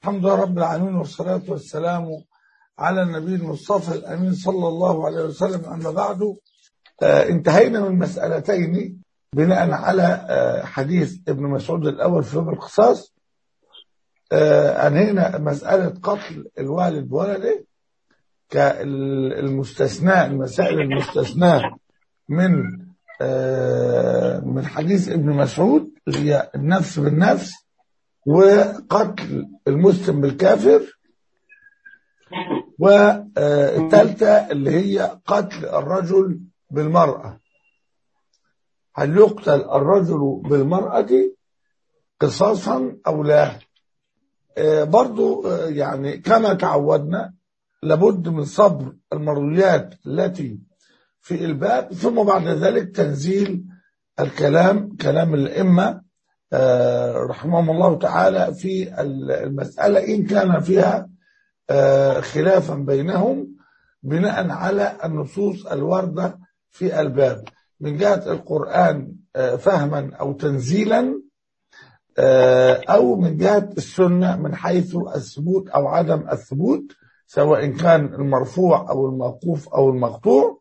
الحمد لله رب العالمين والصلاة والسلام على النبي المصطفى الأمين صلى الله عليه وسلم أما بعد آه انتهينا من مسألتين بناء على آه حديث ابن مسعود الأول في باب القصاص آه أنهينا مسألة قتل الوالد بولده كالمستثناء المسائل المستثناة من من حديث ابن مسعود اللي هي النفس بالنفس وقتل المسلم بالكافر والثالثة اللي هي قتل الرجل بالمرأة هل يقتل الرجل بالمرأة قصاصا أو لا برضو يعني كما تعودنا لابد من صبر المرويات التي في الباب ثم بعد ذلك تنزيل الكلام كلام الأئمة رحمهم الله تعالى في المسألة إن كان فيها خلافا بينهم بناء على النصوص الواردة في الباب من جهة القرآن فهما أو تنزيلا أو من جهة السنة من حيث الثبوت أو عدم الثبوت سواء كان المرفوع أو الموقوف أو المقطوع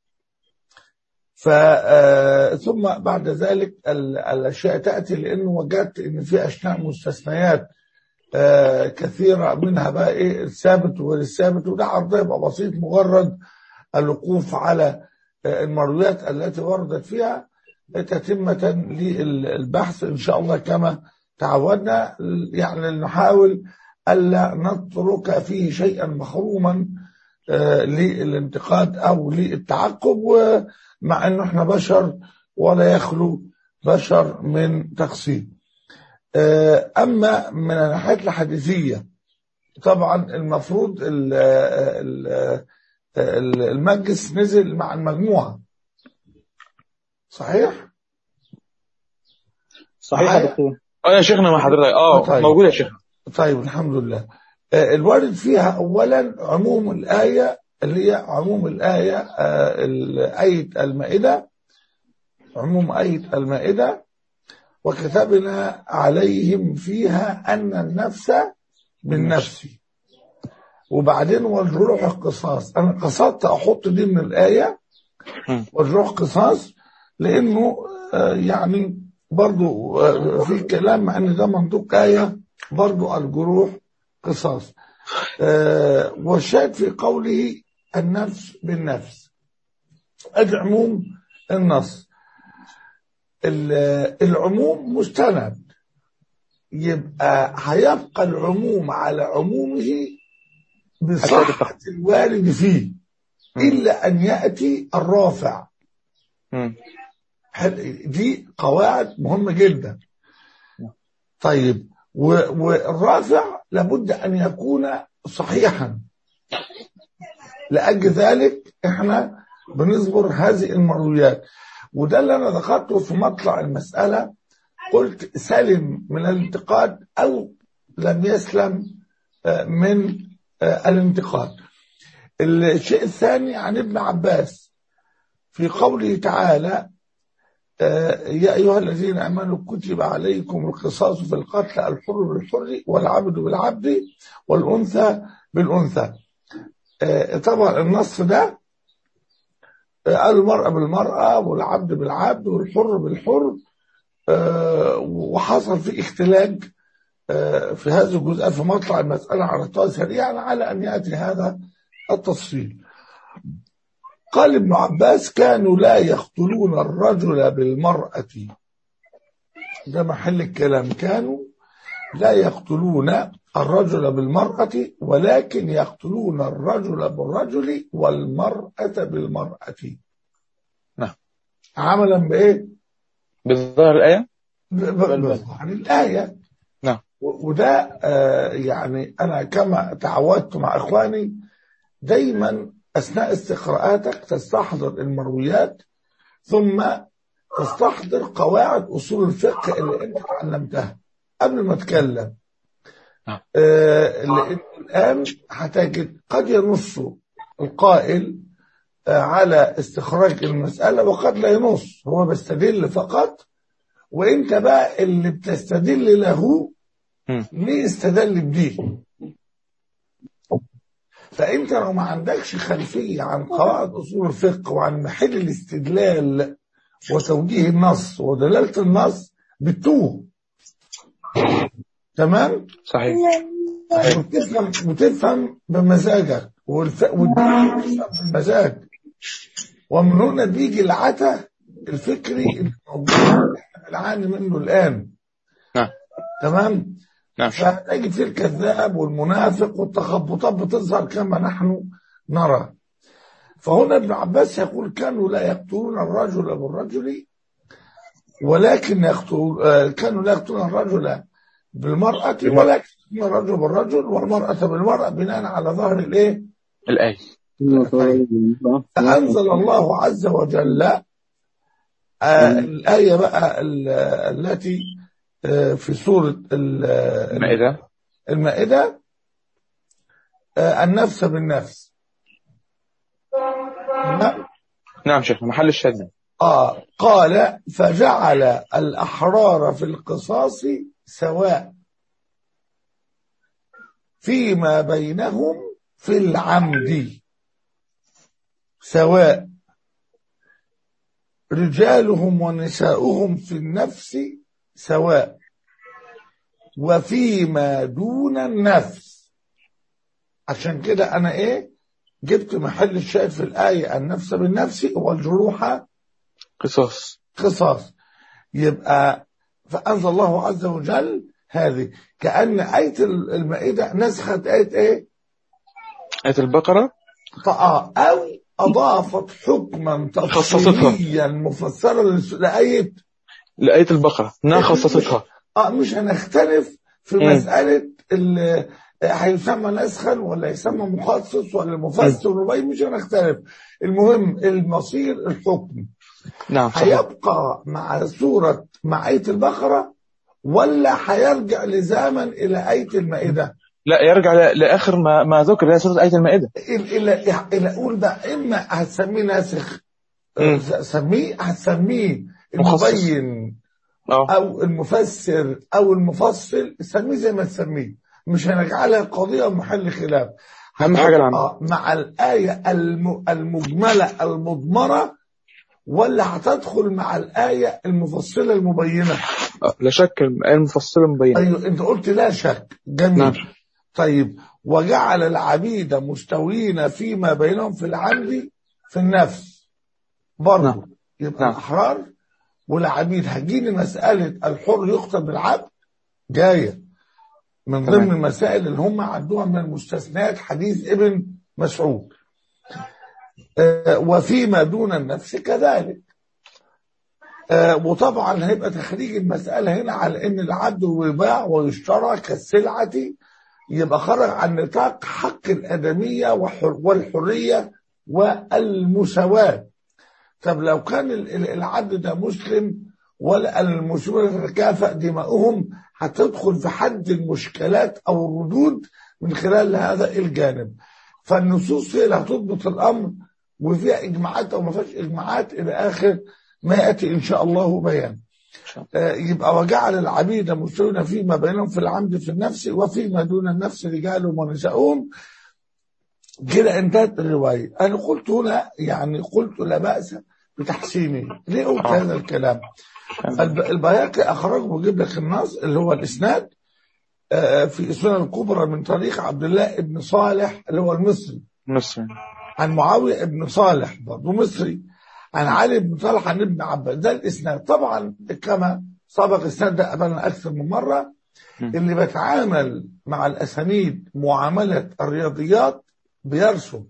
ف ثم بعد ذلك الاشياء تاتي لانه وجدت ان في اشياء مستثنيات كثيره منها بقى ايه الثابت وغير الثابت وده عرض يبقى بسيط مجرد الوقوف على المرويات التي وردت فيها تتمة للبحث ان شاء الله كما تعودنا يعني نحاول الا نترك فيه شيئا محروما للانتقاد او للتعقب ومع انه احنا بشر ولا يخلو بشر من تقصير اما من الناحيه الحديثيه طبعا المفروض المجلس نزل مع المجموعه صحيح صحيح يا دكتور اه يا شيخنا مع حضرتك اه طيب. موجود يا شيخنا طيب الحمد لله الوارد فيها اولا عموم الايه اللي هي عموم الايه ايه المائده عموم ايه المائده وكتبنا عليهم فيها ان النفس بالنفس وبعدين والجروح القصاص انا قصدت احط دي من الايه والجروح قصاص لانه يعني برضو في كلام مع ان ده منطوق ايه برضو الجروح قصاص آه والشاهد في قوله النفس بالنفس ادي عموم النص العموم مستند يبقى هيبقى العموم على عمومه بصحة الوارد فيه إلا أن يأتي الرافع دي قواعد مهمة جدا طيب والرافع لابد أن يكون صحيحا لأجل ذلك احنا بنصبر هذه المرويات وده اللي أنا ذكرته في مطلع المسألة قلت سلم من الانتقاد أو لم يسلم من الانتقاد الشيء الثاني عن ابن عباس في قوله تعالى يا أيها الذين آمنوا كتب عليكم القصاص في القتل الحر بالحر والعبد بالعبد والأنثى بالأنثى طبعا النص ده قال المرأة بالمرأة والعبد بالعبد والحر بالحر وحصل في اختلاج في هذه الجزء في مطلع المسألة عرضتها سريعا على أن يأتي هذا التفصيل قال ابن عباس كانوا لا يقتلون الرجل بالمرأة ده محل الكلام كانوا لا يقتلون الرجل بالمرأة ولكن يقتلون الرجل بالرجل والمرأة بالمرأة نعم عملا بإيه؟ بالظاهر الآية؟ بالظاهر الآية نعم وده آه يعني أنا كما تعودت مع إخواني دايما أثناء استقراءاتك تستحضر المرويات ثم تستحضر قواعد أصول الفقه اللي أنت تعلمتها قبل ما تتكلم آه لأن الآن هتجد قد ينص القائل آه على استخراج المسألة وقد لا ينص هو بيستدل فقط وانت بقى اللي بتستدل له ليه استدل بدي فانت لو ما عندكش خلفيه عن قواعد اصول الفقه وعن محل الاستدلال وتوجيه النص ودلاله النص بتوه تمام صحيح وتفهم وتفهم بمزاجك والف... والدين بتفهم بمزاج ومن هنا بيجي العتا الفكري اللي موجود احنا بنعاني منه الان نعم تمام نعم فتجد فيه الكذاب والمنافق والتخبطات بتظهر كما نحن نرى فهنا ابن عباس يقول كانوا لا يقتلون الرجل بالرجل ولكن يقتلون آه، كانوا لا يقتلون الرجل بالمرأة ولكن يقتلون الرجل بالرجل والمرأة بالمرأة بناء على ظهر الايه؟ الآية فأنزل الله عز وجل آه الآية بقى ال- التي آه في سورة ال- المائدة المائدة آه النفس بالنفس نعم. نعم شيخنا محل الشاهد آه قال فجعل الأحرار في القصاص سواء فيما بينهم في العمد سواء رجالهم ونساؤهم في النفس سواء وفيما دون النفس عشان كده انا ايه جبت محل الشاهد في الآية النفس بالنفس والجروح قصاص قصاص يبقى فأنزل الله عز وجل هذه كأن آية المائدة نسخت آية ايه آية البقرة طاعة أو أضافت حكما خصصتها. تفصيليا مفسرا لس- لآية لآية البقرة إنها خصصتها اه مش هنختلف في مم. مسألة ال- هيسمى نسخا ولا يسمى مخصص ولا مفسر رباعي مش هنختلف المهم المصير الحكم نعم صحيح هيبقى مع سورة مع آية البقرة ولا هيرجع لزاما إلى آية المائدة لا يرجع ل- لآخر ما ما ذكر اللي هي سورة آية المائدة إلى إلى إلى أقول بقى إما هتسميه ناسخ مم. سميه هتسميه مخصص. المبين اه او المفسر او المفصل سميه زي ما تسميه مش هنجعلها قضيه محل خلاف أهم حاجة العمل آه، مع الايه الم- المجمله المضمره ولا هتدخل مع الايه المفصله المبينه آه، لا شك الآية المفصلة مبينة ايوه انت قلت لا شك جميل نعم. طيب وجعل العبيد مستويين فيما بينهم في العمد في النفس برضه نعم. يبقى نعم. الاحرار والعبيد هتجيني مساله الحر يقتل بالعبد جايه من تمام. ضمن المسائل اللي هم عدوها من المستثنيات حديث ابن مسعود آه، وفيما دون النفس كذلك آه، وطبعا هيبقى تخريج المسألة هنا على ان العبد يباع ويشترى كالسلعة يبقى خرج عن نطاق حق الآدمية وحر- والحرية والمساواة طب لو كان ال- ال- العبد ده مسلم ولا المسلمون تتكافأ دماؤهم هتدخل في حد المشكلات أو الردود من خلال هذا الجانب فالنصوص هي اللي هتضبط الأمر وفيها إجماعات أو ما فيهاش إجماعات إلى آخر ما يأتي إن شاء الله بيان شاء آه، يبقى وجعل العبيد مستوين فيما بينهم في العمد في النفس وفيما دون النفس رجالهم ونساؤهم كده انتهت الرواية أنا قلت هنا يعني قلت لا بأس بتحسينه ليه قلت آه. هذا الكلام الب- البياقي أخرجه وجيب لك النص اللي هو الإسناد آه، في السنن الكبرى من طريق عبد الله بن صالح اللي هو المصري مصر عن معاوية بن صالح برضه مصري عن علي بن طلحة عن ابن عباس ده الإسناد طبعا كما سبق الإسناد ده قبلنا أكثر من مرة م. اللي بيتعامل مع الأسانيد معاملة الرياضيات بيرسم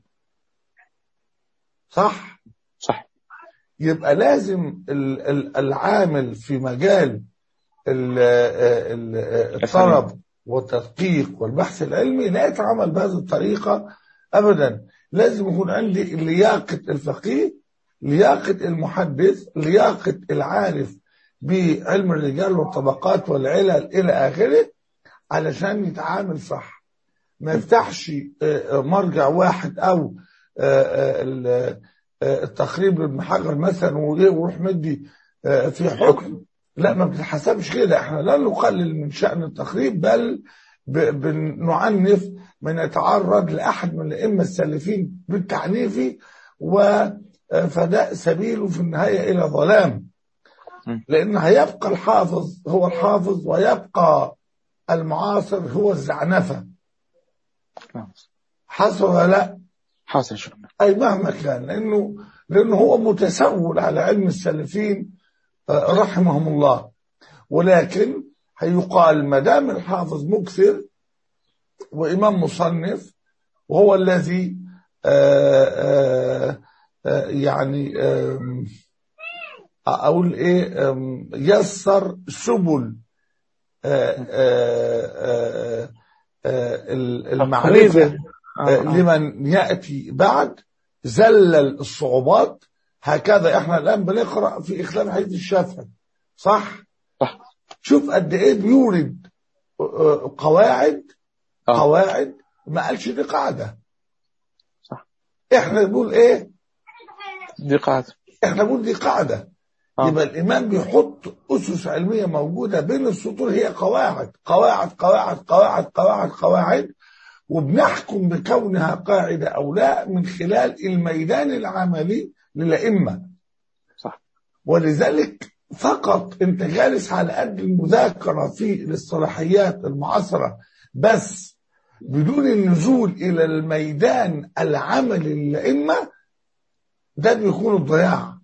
صح صح يبقى لازم ال- ال- العامل في مجال ال- ال- الطلب والتدقيق والبحث العلمي لا يتعامل بهذه الطريقة أبدا لازم يكون عندي لياقة الفقيه لياقة المحدث لياقة العارف بعلم الرجال والطبقات والعلل إلى آخره علشان يتعامل صح ما يفتحش آه، آه، مرجع واحد أو آه، آه، ال- آه، التقريب لابن حجر مثلا وإيه ويروح مدي آه، في حكم لا ما بتتحسبش كده احنا لا نقلل من شأن التخريب بل بنعنف من يتعرض لأحد من الأئمة السالفين بالتعنيف وفداء سبيله في النهاية إلى ظلام لأن هيبقى الحافظ هو الحافظ ويبقى المعاصر هو الزعنفة حصل ولا لا حاصل شكرا أي مهما كان لأنه لأنه هو متسول على علم السلفين رحمهم الله ولكن هيقال ما دام الحافظ مكثر وإمام مصنف وهو الذي آآ آآ يعني أقول إيه يسر سبل المعرفة لمن يأتي بعد زلل الصعوبات هكذا احنا الآن بنقرأ في إخلال حديث الشافعي صح؟ صح شوف قد إيه بيورد قواعد آه. قواعد ما قالش دي قاعدة صح احنا بنقول ايه دي قاعدة احنا بنقول دي قاعدة آه. يبقى الإمام بيحط أسس علمية موجودة بين السطور هي قواعد قواعد قواعد قواعد قواعد قواعد وبنحكم بكونها قاعدة أو لا من خلال الميدان العملي للأئمة صح ولذلك فقط انت جالس على قد المذاكرة في الاصطلاحيات المعاصرة بس بدون النزول إلى الميدان العملي للأئمة ده بيكون الضياع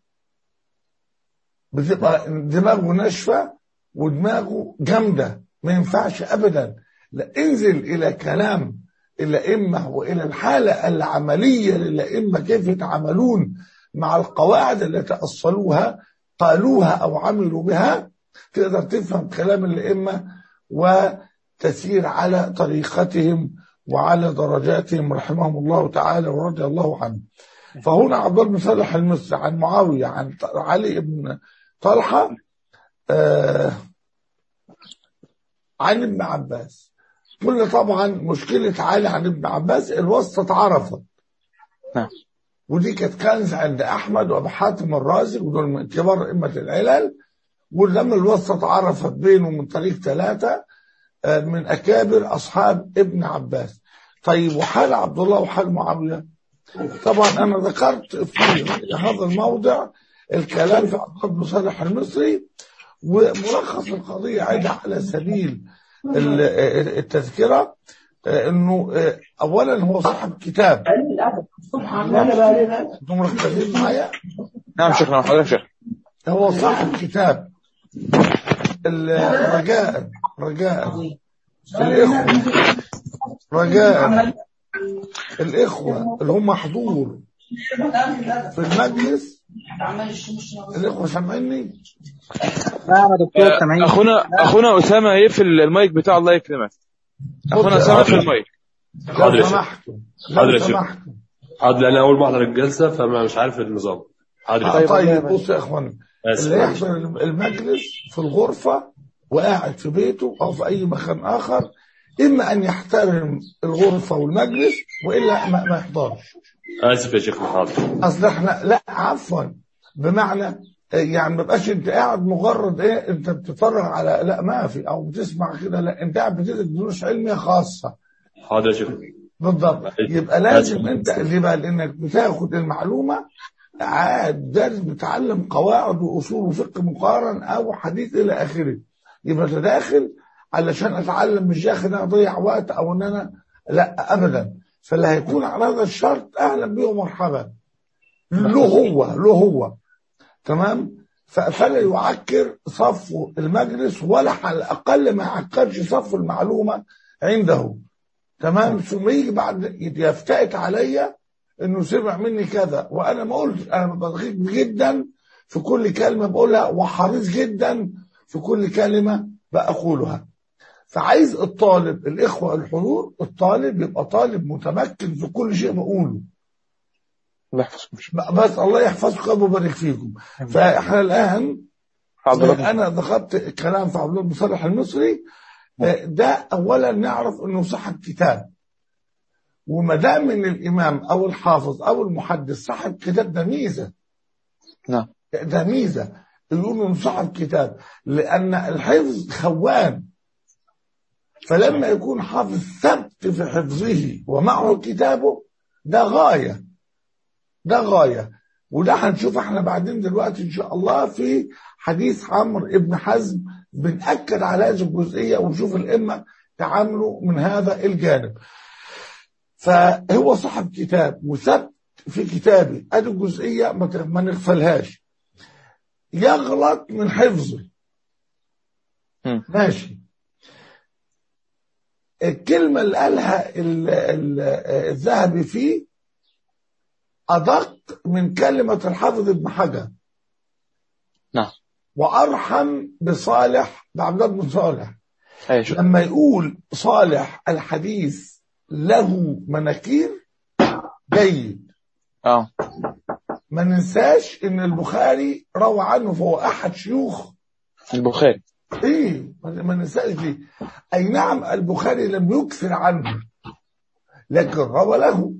بتبقى دماغه ناشفة ودماغه جامدة ما ينفعش أبدا لا انزل إلى كلام الأئمة وإلى الحالة العملية للأئمة كيف يتعاملون مع القواعد التي أصلوها قالوها أو عملوا بها تقدر تفهم كلام الأئمة وتسير على طريقتهم وعلى درجاتهم رحمهم الله تعالى ورضي الله عنه فهنا عبد الله بن صالح المصري عن معاوية عن علي بن طلحة آه عن ابن عباس كل طبعا مشكلة علي عن ابن عباس الواسطة اتعرفت نعم ودي كانت كنز عند احمد وابو حاتم الرازي ودول من كبار ائمه العلل ولما الواسطه اتعرفت بينه من طريق ثلاثه آه، من اكابر اصحاب ابن عباس طيب وحال عبد الله وحال معاويه طبعا انا ذكرت في هذا الموضع الكلام في عبد الله بن صالح المصري وملخص القضيه عايده على سبيل ال- التذكره آه، انه آه، اولا هو صاحب كتاب انتم مركزين معايا نعم شيخنا حضرتك شيخ هو صاحب كتاب ال- رجاء رجاء الإخوة رجاء الإخوة اللي هم حضور في المجلس الإخوة سامعيني نعم يا دكتور سامعين اخونا اخونا اسامه يقفل المايك بتاعه الله يكرمك اخونا اسامه في المايك حاضر لو يا شيخ. سمحتم حاضر لو يا شيخ. سمحتم حاضر لان اول ما احضر الجلسه فما مش عارف النظام حاضر يا آه، شيخ. طيب بصوا يا إخوان آسف. اللي يحضر المجلس في الغرفة وقاعد في بيته أو في أي مكان آخر إما أن يحترم الغرفة والمجلس وإلا ما, ما يحضرش اسف يا شيخ حاضر اصل احنا لا عفوا بمعنى آه، يعني ما بقاش انت قاعد مجرد ايه انت بتتفرج على لا ما في او بتسمع كده لا انت قاعد بتدرس دروس علميه خاصه حاضر يا شيخ بالضبط يبقى لازم انت اللي بقى لانك بتاخد المعلومه قاعد دارس بتعلم قواعد واصول وفقه مقارن او حديث الى اخره يبقى انت داخل علشان اتعلم مش داخل ان انا اضيع وقت او ان انا لا ابدا فاللي هيكون على هذا الشرط اهلا بيه ومرحبا له هو له هو تمام ف- فلا يعكر صف المجلس ولا على الاقل ما يعكرش صف المعلومه عنده تمام ثم يجي بعد يفتئت عليا انه سمع مني كذا وانا ما قلت انا بدقيق جدا في كل كلمه بقولها وحريص جدا في كل كلمه بقولها فعايز الطالب الاخوه الحضور الطالب يبقى طالب متمكن في كل شيء بقوله الله يحفظكم بس الله يحفظكم ويبارك فيكم فاحنا الان عبد الله انا ذكرت كلام في عبد الله بن صالح المصري آه، ده اولا نعرف انه صاحب كتاب وما دام ان الامام او الحافظ او المحدث صاحب كتاب ده ميزه نعم ده ميزه يقولوا إنه صاحب كتاب لأن الحفظ خوان فلما يكون حافظ ثبت في حفظه ومعه كتابه ده غاية ده غاية وده هنشوف احنا بعدين دلوقتي ان شاء الله في حديث عمرو ابن حزم بنأكد على هذه الجزئية ونشوف الأئمة تعاملوا من هذا الجانب فهو صاحب كتاب وثبت في كتابه ادي الجزئية ما ت- ما نغفلهاش يغلط من حفظه مم. ماشي الكلمة اللي قالها ال- ال- الذهبي فيه أدق من كلمة الحافظ ابن حجر نعم وأرحم بصالح بعبد الله بن صالح ايوه شيخ لما يقول صالح الحديث له مناكير جيد اه ما ننساش ان البخاري روى عنه فهو احد شيوخ البخاري ايه ما ما ننساش دي اي نعم البخاري لم يكثر عنه لكن روى له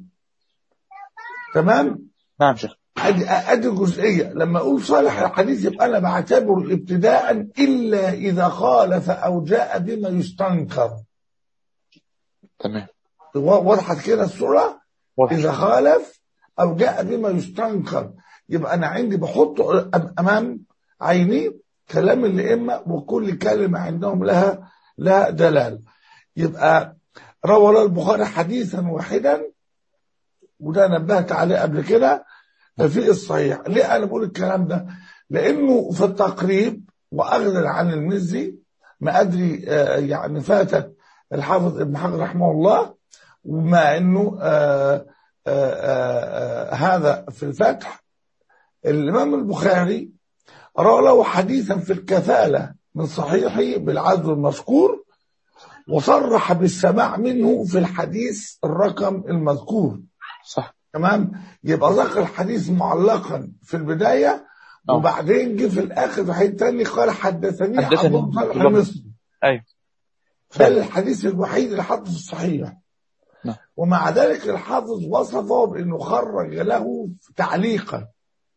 تمام نعم شيخ ادي ادي جزئيه لما اقول صالح الحديث يبقى انا بعتبره ابتداء الا اذا خالف او جاء بما يستنكر تمام وضحت كده الصوره واضح. إذا خالف أو جاء بما يستنكر يبقى أنا عندي بحطه أم- أمام عيني كلام الأئمة وكل كلمة عندهم لها لها دلالة يبقى روى له البخاري حديثا واحدا وده نبهت عليه قبل كده في الصحيح ليه أنا بقول الكلام ده لأنه في التقريب وأغلى عن المزي ما أدري آه، يعني فاتت الحافظ ابن حجر رحمه الله ومع انه آه آه آه هذا في الفتح الامام البخاري روى له حديثا في الكفاله من صحيحه بالعدل المذكور وصرح بالسماع منه في الحديث الرقم المذكور صح تمام يبقى ذكر الحديث معلقا في البدايه آه. وبعدين جه في الاخر في حديث تاني قال حدثني حدثني عبد الله عبد الله. المصري ايوه ده الحديث الوحيد اللي حطه في الصحيح نعم. ومع ذلك الحافظ وصفه بانه خرج له تعليقا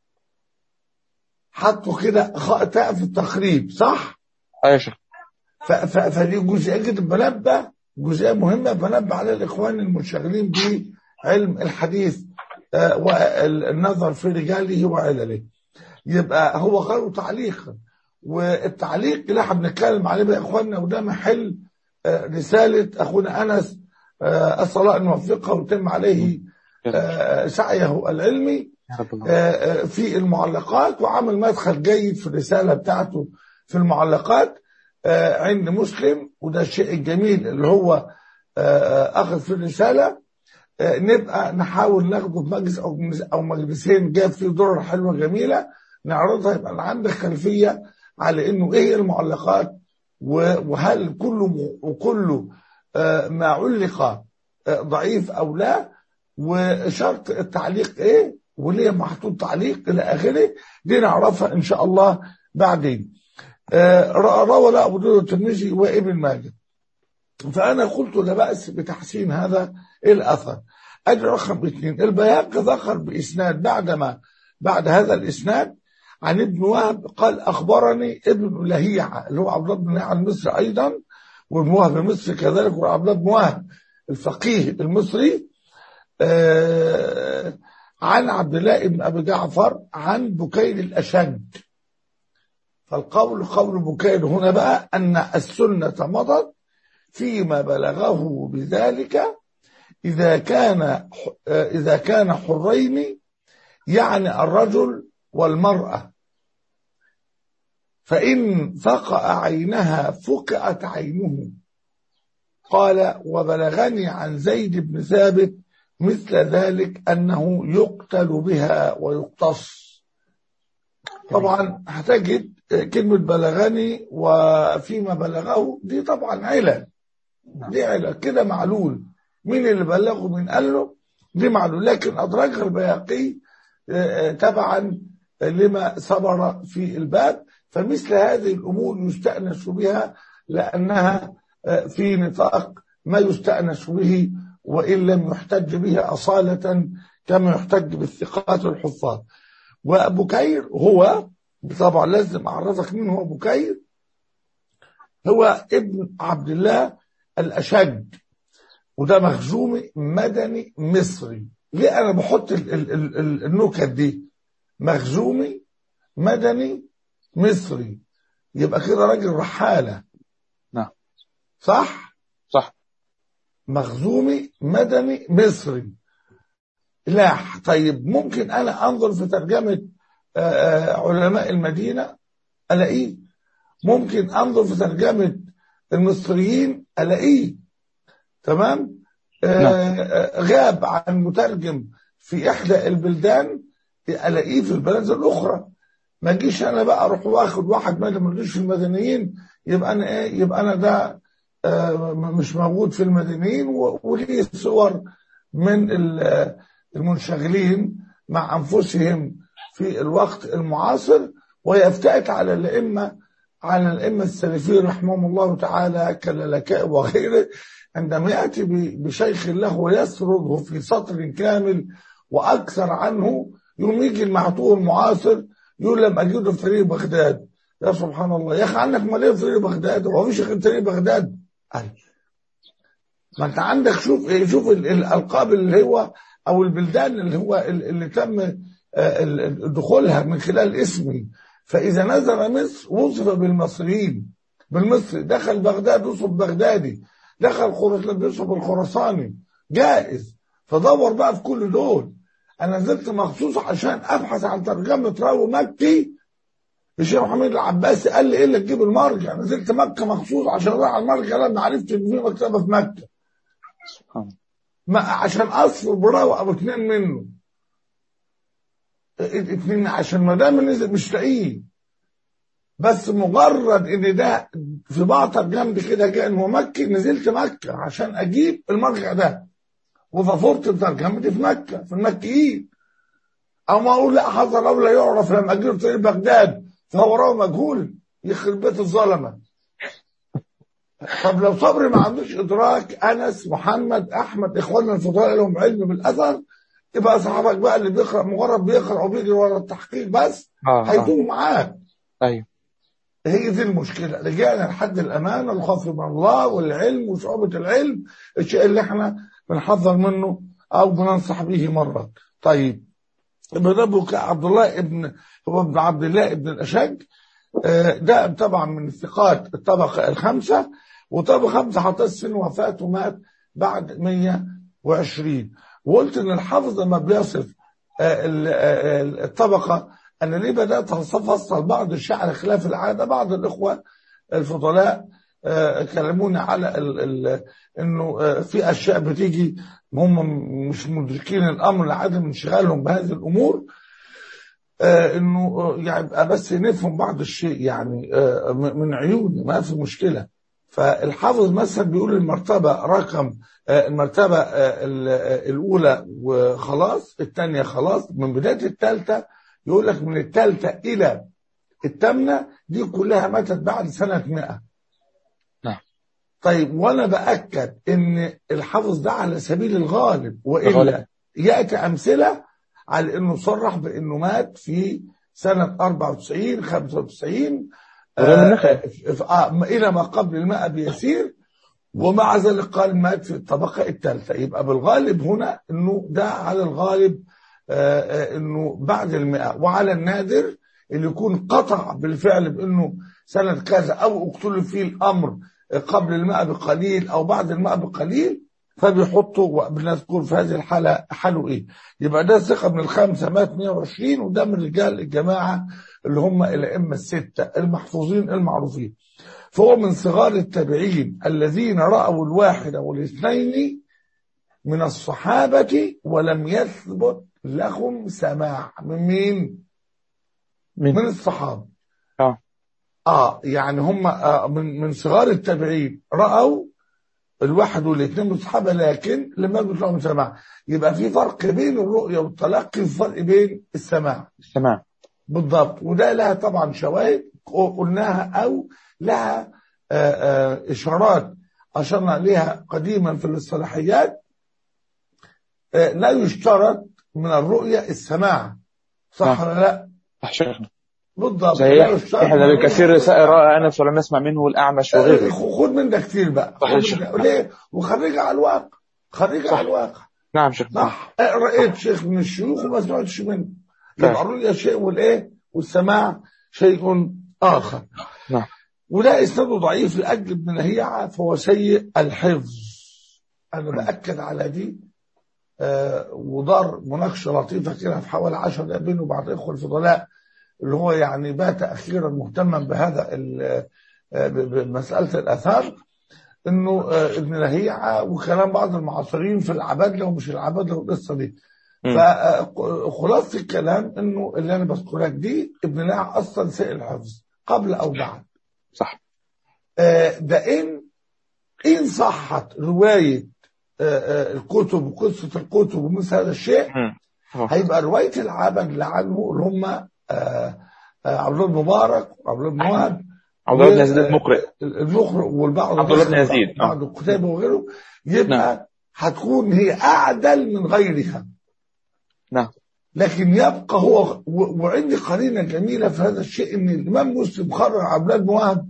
حطه كده خطأ في التقريب صح ايوه شيخ ف- ف- فدي جزئيه كده بنبه جزئيه مهمه بنبه على الاخوان المنشغلين بعلم الحديث آه، والنظر في رجاله وعلله يبقى هو قالوا تعليقا والتعليق اللي احنا بنتكلم عليه بقى يا اخواننا وده محل آه، رساله اخونا انس آه، اسال الله ان يوفقه ويتم عليه آه، سعيه العلمي يا رب الله آه، آه، في المعلقات وعمل مدخل جيد في الرسالة بتاعته في المعلقات آه، عند مسلم وده الشيء الجميل اللي هو آه، آه، أخذ في الرسالة آه، نبقى نحاول ناخده في مجلس أو أو مجلسين جاب فيه درر حلوة جميلة نعرضها يبقى أنا عندك خلفية على إنه إيه المعلقات و- وهل كله وكله آه، ما علق آه، ضعيف أو لا وشرط التعليق ايه وليه محطوط تعليق الى اخره دي نعرفها ان شاء الله بعدين آه، روى لا ابو داود الترمذي وابن ماجه فانا قلت لا باس بتحسين هذا الاثر ادي رقم اثنين البياقي ذكر باسناد بعدما بعد هذا الاسناد عن ابن وهب قال اخبرني ابن لهيعه اللي هو عبد الله بن لهيعه المصري ايضا وابن وهب المصري كذلك وعبد الله بن وهب الفقيه المصري آه، عن عبد الله بن ابي جعفر عن بكير الاشج فالقول قول بكير هنا بقى ان السنه مضت فيما بلغه بذلك اذا كان آه، اذا كان حرين يعني الرجل والمراه فان فقأ عينها فقأت عينه قال وبلغني عن زيد بن ثابت مثل ذلك أنه يقتل بها ويقتص طبعا هتجد كلمة بلغني وفيما بلغه دي طبعا علل دي علل كده معلول مين اللي بلغه مين قال له دي معلول لكن أدرجها البياقي آه، تبعا لما صبر في الباب فمثل هذه الأمور يستأنس بها لأنها آه، في نطاق ما يستأنس به وإن لم يحتج به أصالة كما يحتج بالثقات الحفاظ وبكير هو طبعا لازم اعرفك مين هو بكير هو ابن عبد الله الاشج وده مخزومي مدني مصري ليه انا بحط ال ال ال ال النكت دي مخزومي مدني مصري يبقى كده راجل رحاله نعم. صح صح مخزومي مدني مصري لا طيب ممكن انا انظر في ترجمه آه، آه، علماء المدينه الاقيه ممكن انظر في ترجمه المصريين الاقيه تمام آه، نعم. آه، غاب عن مترجم في احدى البلدان الاقيه في البلد الاخرى ما اجيش انا بقى اروح واخد واحد ما ملوش في المدنيين يبقى انا ايه يبقى انا ده آه، م- مش موجود في المدنيين و- وليه صور من ال- المنشغلين مع انفسهم في الوقت المعاصر ويفتئت على الائمه على الائمه السلفيين رحمهم الله تعالى كاللكاء وغيره عندما ياتي ب- بشيخ له ويسرده في سطر كامل واكثر عنه يوم يجي المعتوه المعاصر يقول لم اجده في طريق بغداد يا سبحان الله يا اخي عندك ماليه في طريق بغداد هو مفيش غير طريق بغداد قال ما انت عندك شوف ايه شوف ال- الالقاب اللي هو او البلدان اللي هو ال- اللي تم آه، ال- دخولها من خلال اسمي فاذا نزل مصر وصف بالمصريين بالمصري دخل بغداد وصف بغدادي دخل خراسان وصف بالخراساني جائز فدور بقى في كل دول انا نزلت مخصوص عشان ابحث عن ترجمه راوي مكي الشيخ محمد العباسي قال لي ايه اللي تجيب المرجع نزلت مكه مخصوص عشان اروح على المرجع لما عرفت ان في مكتبه في مكه سبحان الله ما عشان اصفر براوي ابو اتنين منه ات- اتنين عشان ما دام نزل مش لاقيه بس مجرد ان ده في بعض ترجمتي كده جاء انه مكي نزلت مكه عشان اجيب المرجع ده وففرت بترجمتي في مكه في المكيين او ما اقول لا حصل او لا يعرف لما اجيب طريق بغداد فهو راوي مجهول يخرب بيت الظلمه طب لو صبري ما عندوش ادراك انس محمد احمد اخواننا الفضلاء لهم علم بالاثر يبقى صحابك بقى اللي بيقرا مجرد بيقرا وبيجري ورا التحقيق بس اه اه هيتوه معاك ايوه هي دي المشكله رجعنا لحد الامانه الخوف من الله والعلم وصعوبه العلم الشيء اللي احنا بنحذر منه او بننصح به مره طيب ابن ربك عبد الله ابن هو ابن عبد الله ابن الاشج آه، ده طبعا من ثقات الطبقه الخمسه وطبقه خمسه حطت سن وفاته مات بعد 120 وقلت ان الحافظ لما بيصف آه، ال- آه، الطبقه انا ليه بدات افصل بعض الشعر خلاف العاده بعض الاخوه الفضلاء آه، كلموني على ال ال انه آه، في اشياء بتيجي هم مش مدركين الامر لعدم انشغالهم بهذه الامور آه، انه آه، يعني يبقى بس نفهم بعض الشيء يعني آه، م- من عيوني ما في مشكله فالحافظ مثلا بيقول المرتبه رقم آه، المرتبه آه، ال- آه، الاولى وخلاص الثانيه خلاص من بدايه الثالثه يقول لك من الثالثه الى الثامنه دي كلها ماتت بعد سنه 100 نعم. طيب وانا باكد ان الحافظ ده على سبيل الغالب والا الغالب. ياتي امثله على انه صرح بانه مات في سنه 94 95 ورغم آه النخل. ف- آه الى ما قبل الماء بيسير ومع ذلك قال مات في الطبقه الثالثه يبقى بالغالب هنا انه ده على الغالب آه آه انه بعد المئة وعلى النادر اللي يكون قطع بالفعل بانه سنه كذا او اقتل فيه الامر قبل الماء بقليل او بعد الماء بقليل فبيحطوا بنذكر في هذه الحاله حاله ايه؟ يبقى ده ثقه من الخمسه مات 120 وده من رجال الجماعه اللي هم الائمه السته المحفوظين المعروفين. فهو من صغار التابعين الذين راوا الواحد والاثنين من الصحابه ولم يثبت لهم سماع من مين؟ من من الصحابه. اه اه يعني هم آه من من صغار التابعين راوا الواحد والاثنين من الصحابه لكن لم يثبت لهم سماع يبقى في فرق بين الرؤيه والتلقي وفرق بين السماع السماع بالضبط وده لها طبعا شواهد قلناها او لها آه، آه، اشارات اشرنا اليها قديما في الاصطلاحيات آه، لا يشترط من الرؤيه السماع صح نعم. ولا لا؟ صح شيخنا بالضبط صحيح لو الشرط احنا معروف. بكثير رسائل رأى انس ولم نسمع منه الاعمش وغيره خد من ده كتير بقى صحيح. خد من ده. ليه وخرجها على الواقع خرجها صح. على الواقع نعم شيخ صح رأيت شيخ من الشيوخ وما سمعتش منه يبقى صحيح. الرؤيا شيء والايه والسماع شيء اخر نعم وده اسناده ضعيف لاجل ابن لهيعه فهو سيء الحفظ انا باكد على دي آه ودار مناقشه لطيفه كده في حوالي 10 دقائق بينه وبعض الاخوه الفضلاء اللي هو يعني بات اخيرا مهتما بهذا ال- آه، ب- بمساله الاثار انه آه، ابن لهيعه وكلام بعض المعاصرين في العبادله ومش العبادله والقصه دي مم. فخلاصه الكلام انه اللي انا بذكر لك دي ابن لهيعه اصلا سيء الحفظ قبل او بعد صح آه، ده إن إن صحت رواية آه، آه، الكتب وقصة الكتب ومثل هذا الشيء مم. هو. هيبقى رواية العبد اللي عنه اللي هم آه، آه، عبد الله بن مبارك وعبد الله بن وهب عبد الله بن يزيد المقرئ المقرئ والبعض عبد الله بن يزيد. بعض الكتاب وغيره يبقى نعم. هتكون هي أعدل من غيرها نعم لكن يبقى هو و- وعندي قرينة جميلة في هذا الشيء ان الامام مسلم خرج عبد الله بن وهب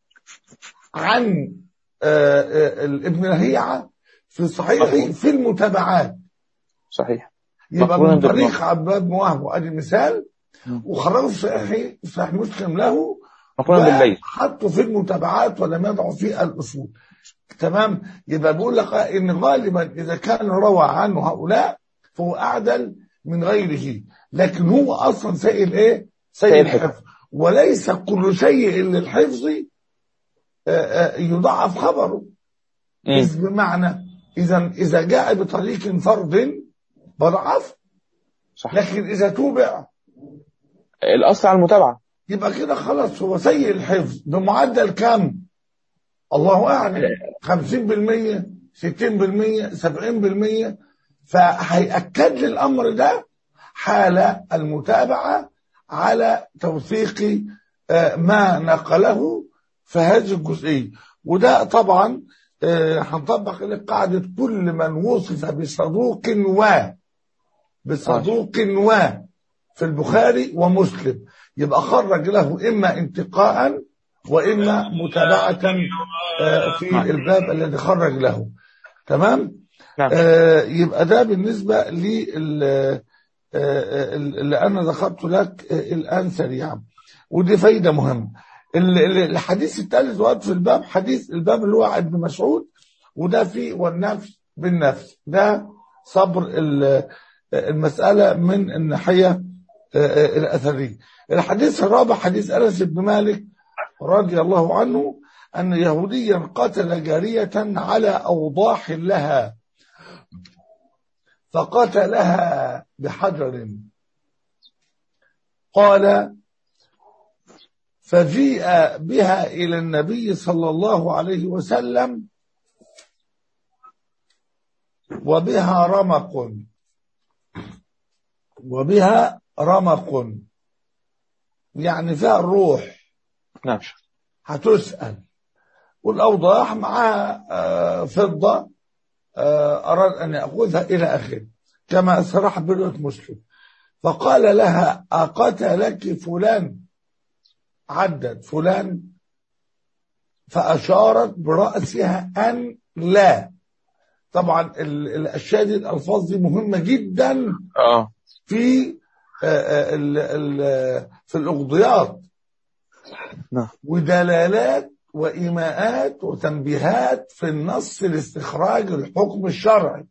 عن آه، آه، ابن لهيعة في صحيحه مفهوم. في المتابعات صحيح يبقى مقرونا من بالنص. طريق عبد الله بن وهب وادي مثال مم. وخرجه في صحيح في صحيح مسلم له مقرونا بالليل حطوا في المتابعات ولم يضعوا في الاصول تمام يبقى بقول لك ان غالبا اذا كان روى عنه هؤلاء فهو اعدل من غيره لكن هو اصلا سيء الايه سيء سيء الحفظ. الحفظ وليس كل سيء للحفظ آه، آه، يضعف خبره مم. إذ بمعنى اذا اذا جاء بطريق فرض بضعف صح لكن اذا توبع الاصل على المتابعه يبقى كده خلاص هو سيء الحفظ بمعدل كم الله اعلم 50% 60% 70% فهيأكد لي الامر ده حال المتابعه على توثيق آه، ما نقله في هذه الجزئيه وده طبعا آه، هنطبق لك قاعده كل من وصف بصدوق و بصدوق و في البخاري ومسلم يبقى خرج له إما انتقاء وإما متابعة آه، في الباب الذي خرج له تمام نعم آه، يبقى ده بالنسبة لل آه، اللي أنا ذكرت لك آه، الآن سريعا ودي فايدة مهمة ال- ال- الحديث الثالث وقت في الباب حديث الباب اللي هو عن ابن مسعود وده فيه والنفس بالنفس ده صبر ال- المسألة من الناحية آه، آه، الأثرية الحديث الرابع حديث أنس بن مالك رضي الله عنه أن يهوديا قتل جارية على أوضاح لها فقتلها بحجر قال فجيء بها إلى النبي صلى الله عليه وسلم وبها رمق وبها رمق يعني فيها الروح نعم هتسأل والأوضاح معها آه، فضة آه، أراد أن يأخذها إلى آخره كما صرح برؤية مسلم فقال لها أقتلك فلان عدد فلان فأشارت برأسها أن لا طبعا ال- الأشياء دي الألفاظ دي مهمة جدا اه في آه، آه، ال- ال- في الأغضيات نعم ودلالات وإيماءات وتنبيهات في النص لاستخراج الحكم الشرعي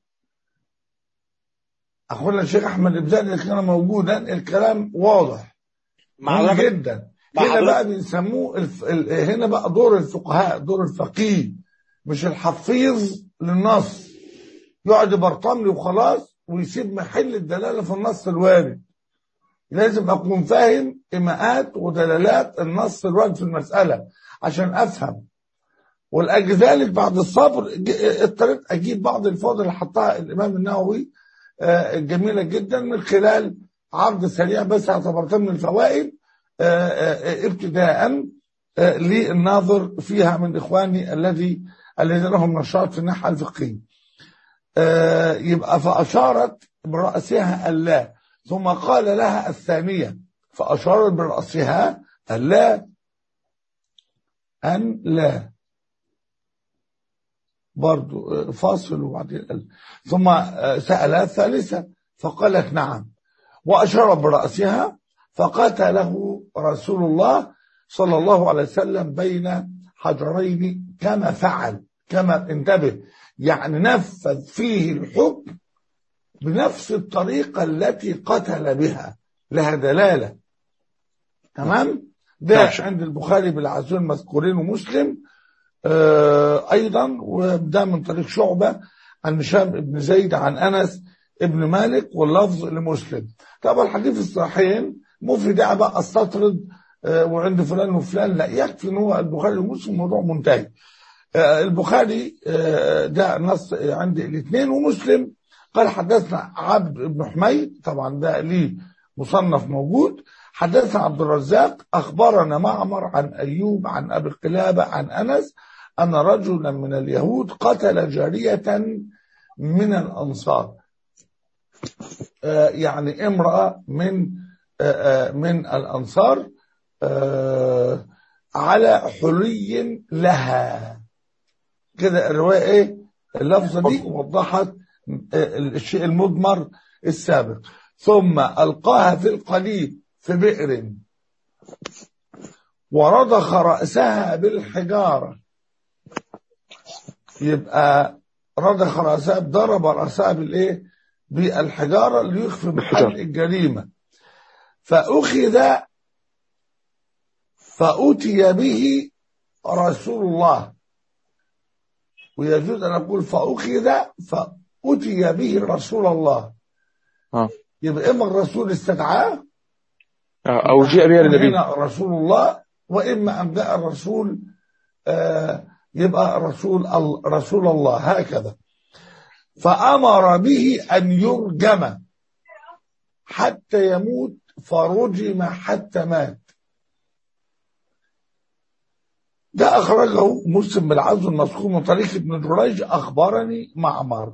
أخونا الشيخ أحمد إبزاني اللي كان موجودا الكلام واضح مهم حضرتك- جدا مع هنا حضرتك- بقى بنسموه الف... ال... هنا بقى دور الفقهاء دور الفقيه مش الحفيظ للنص يقعد يبرطم لي وخلاص ويسيب محل الدلاله في النص الوارد لازم اكون فاهم ايماءات ودلالات النص الوارد في المساله عشان افهم ولاجل ذلك بعد الصبر ج- اضطريت اجيب بعض الفوائد اللي حطها الامام النووي آه، جميله جدا من خلال عرض سريع بس اعتبرتها من الفوائد آه، آه، ابتداء آه، للناظر فيها من اخواني الذي الذين لهم نشاط في الناحيه الفقهيه. آه، يبقى فاشارت براسها اللا ثم قال لها الثانيه فأشار برأسها أن لا أن لا برضو آه، فاصل وبعدين قال ثم آه، سألها الثالثة فقالت نعم وأشار برأسها فقتله رسول الله صلى الله عليه وسلم بين حجرين كما فعل كما انتبه يعني نفذ فيه الحكم بنفس الطريقة التي قتل بها لها دلالة تمام ده ماشي. عند البخاري بالعزوين المذكورين ومسلم آه أيضا وده من طريق شعبة عن هشام بن زيد عن أنس ابن مالك واللفظ لمسلم طبعا الحديث الصحيحين مو في داعي بقى استطرد آه، وعند فلان وفلان لا يكفي ان هو البخاري ومسلم موضوع منتهي آه، البخاري آه، ده نص عند الاثنين ومسلم قال حدثنا عبد بن حميد طبعا ده ليه مصنف موجود حدثنا عبد الرزاق اخبرنا معمر عن ايوب عن ابي قلابه عن انس ان رجلا من اليهود قتل جاريه من الانصار آه، يعني امراه من آه، آه، من الانصار آه، على حلي لها كده الروايه ايه اللفظه دي وضحت آه، الشيء المضمر السابق ثم القاها في القليب في بئر ورضخ راسها بالحجاره يبقى رضخ راسها ضرب راسها بالايه بالحجاره ليخفي محل بالحجارة. الجريمه فاخذ فأتي به رسول الله ويجوز أن أقول فأخذ فأتي به رسول الله اه يبقى إما الرسول استدعاه آه، او جاء بها للنبي هنا رسول الله وإما أن جاء الرسول آه يبقى رسول ال- رسول الله هكذا فأمر به أن يرجم حتى يموت فرجم حتى مات ده أخرجه مسلم بالعزو المذكور من طريق ابن جريج أخبرني معمر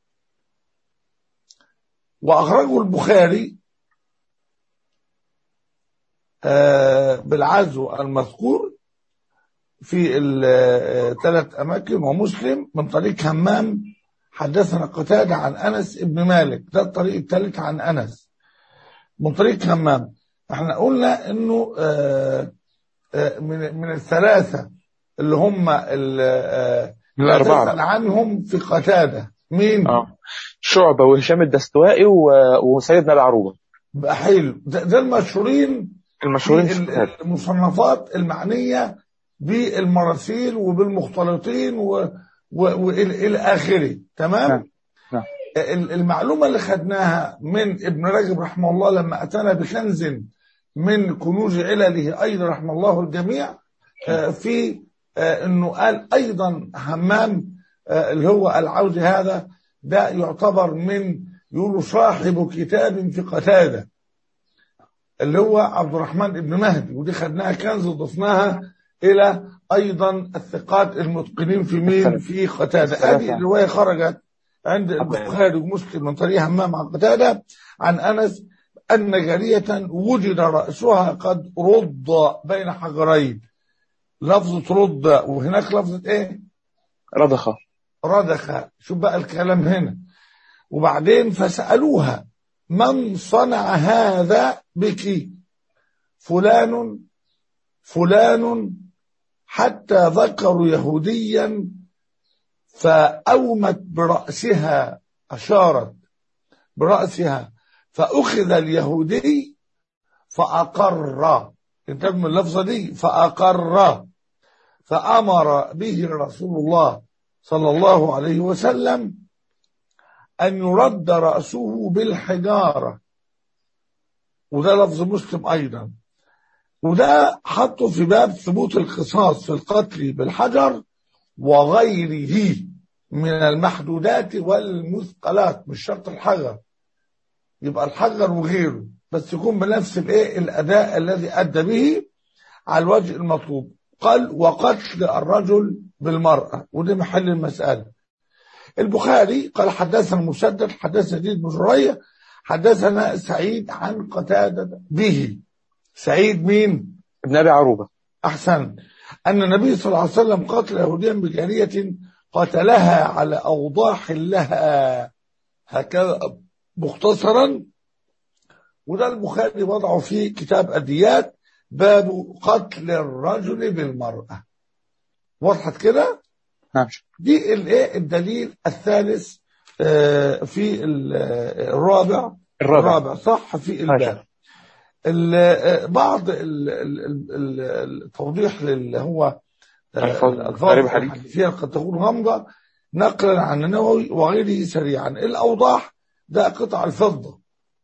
وأخرجه البخاري آه، بالعزو المذكور في الثلاث أماكن ومسلم من طريق همام حدثنا قتادة عن أنس ابن مالك ده الطريق الثالث عن أنس من طريق همام احنا قلنا انه آه، آه، من من الثلاثة اللي هم ال- آه، من لا الاربعه تسأل بقى. عنهم في قتادة مين؟ اه شعبه وهشام الدستوائي و- وسيد بن العروبه بقى حلو ده, ده المشهورين المشهورين في في ال- الكتاب المصنفات المعنية بالمراسيل وبالمختلطين و- و- والى اخره تمام نعم. نعم. ال- المعلومة اللي خدناها من ابن رجب رحمه الله لما أتانا بكنز من كنوز علله أيضا رحمه الله الجميع آه، في آه، أنه قال أيضا همام آه، اللي هو العوز هذا ده يعتبر من يقولوا صاحب كتاب في قتاده اللي هو عبد الرحمن ابن مهدي ودي خدناها كنز ضفناها الى ايضا الثقات المتقنين في مين في قتاده الثلاثة. هذه الروايه خرجت عند البخاري ومسلم من طريق همام عن قتاده عن انس ان جاريه وجد راسها قد رد بين حجرين لفظه رد وهناك لفظه ايه رضخه رضخ شوف بقى الكلام هنا وبعدين فسألوها من صنع هذا بك فلان فلان حتى ذكروا يهوديا فأومت برأسها أشارت برأسها فأخذ اليهودي فأقر انتبه من اللفظة دي فأقر فأمر به رسول الله صلى الله عليه وسلم أن يرد رأسه بالحجارة وده لفظ مسلم أيضا وده حطه في باب ثبوت القصاص في القتل بالحجر وغيره من المحدودات والمثقلات مش شرط الحجر يبقى الحجر وغيره بس يكون بنفس الايه الاداء الذي ادى به على الوجه المطلوب قال وقتل الرجل بالمرأة ودي محل المسألة البخاري قال حدثنا مسدد حدثنا زيد بن جرية حدثنا سعيد عن قتادة به سعيد مين ابن ابي عروبه أحسن أن النبي صلى الله عليه وسلم قتل يهوديا بجارية قتلها على أوضاح لها هكذا مختصرا وده البخاري وضعه في كتاب الديات باب قتل الرجل بالمرأة وضحت كده نعم دي الايه الدليل الثالث آه، في ال- آه، الرابع الرابع. الرابع صح في ما شاء الباب ال- آه، بعض ال- ال- ال- ال- التوضيح للي هو آه، الفاظ الألفاظ غريبة حديث. الحديثية قد تكون غامضة نقلا عن النووي وغيره سريعا الأوضاح ده قطع الفضة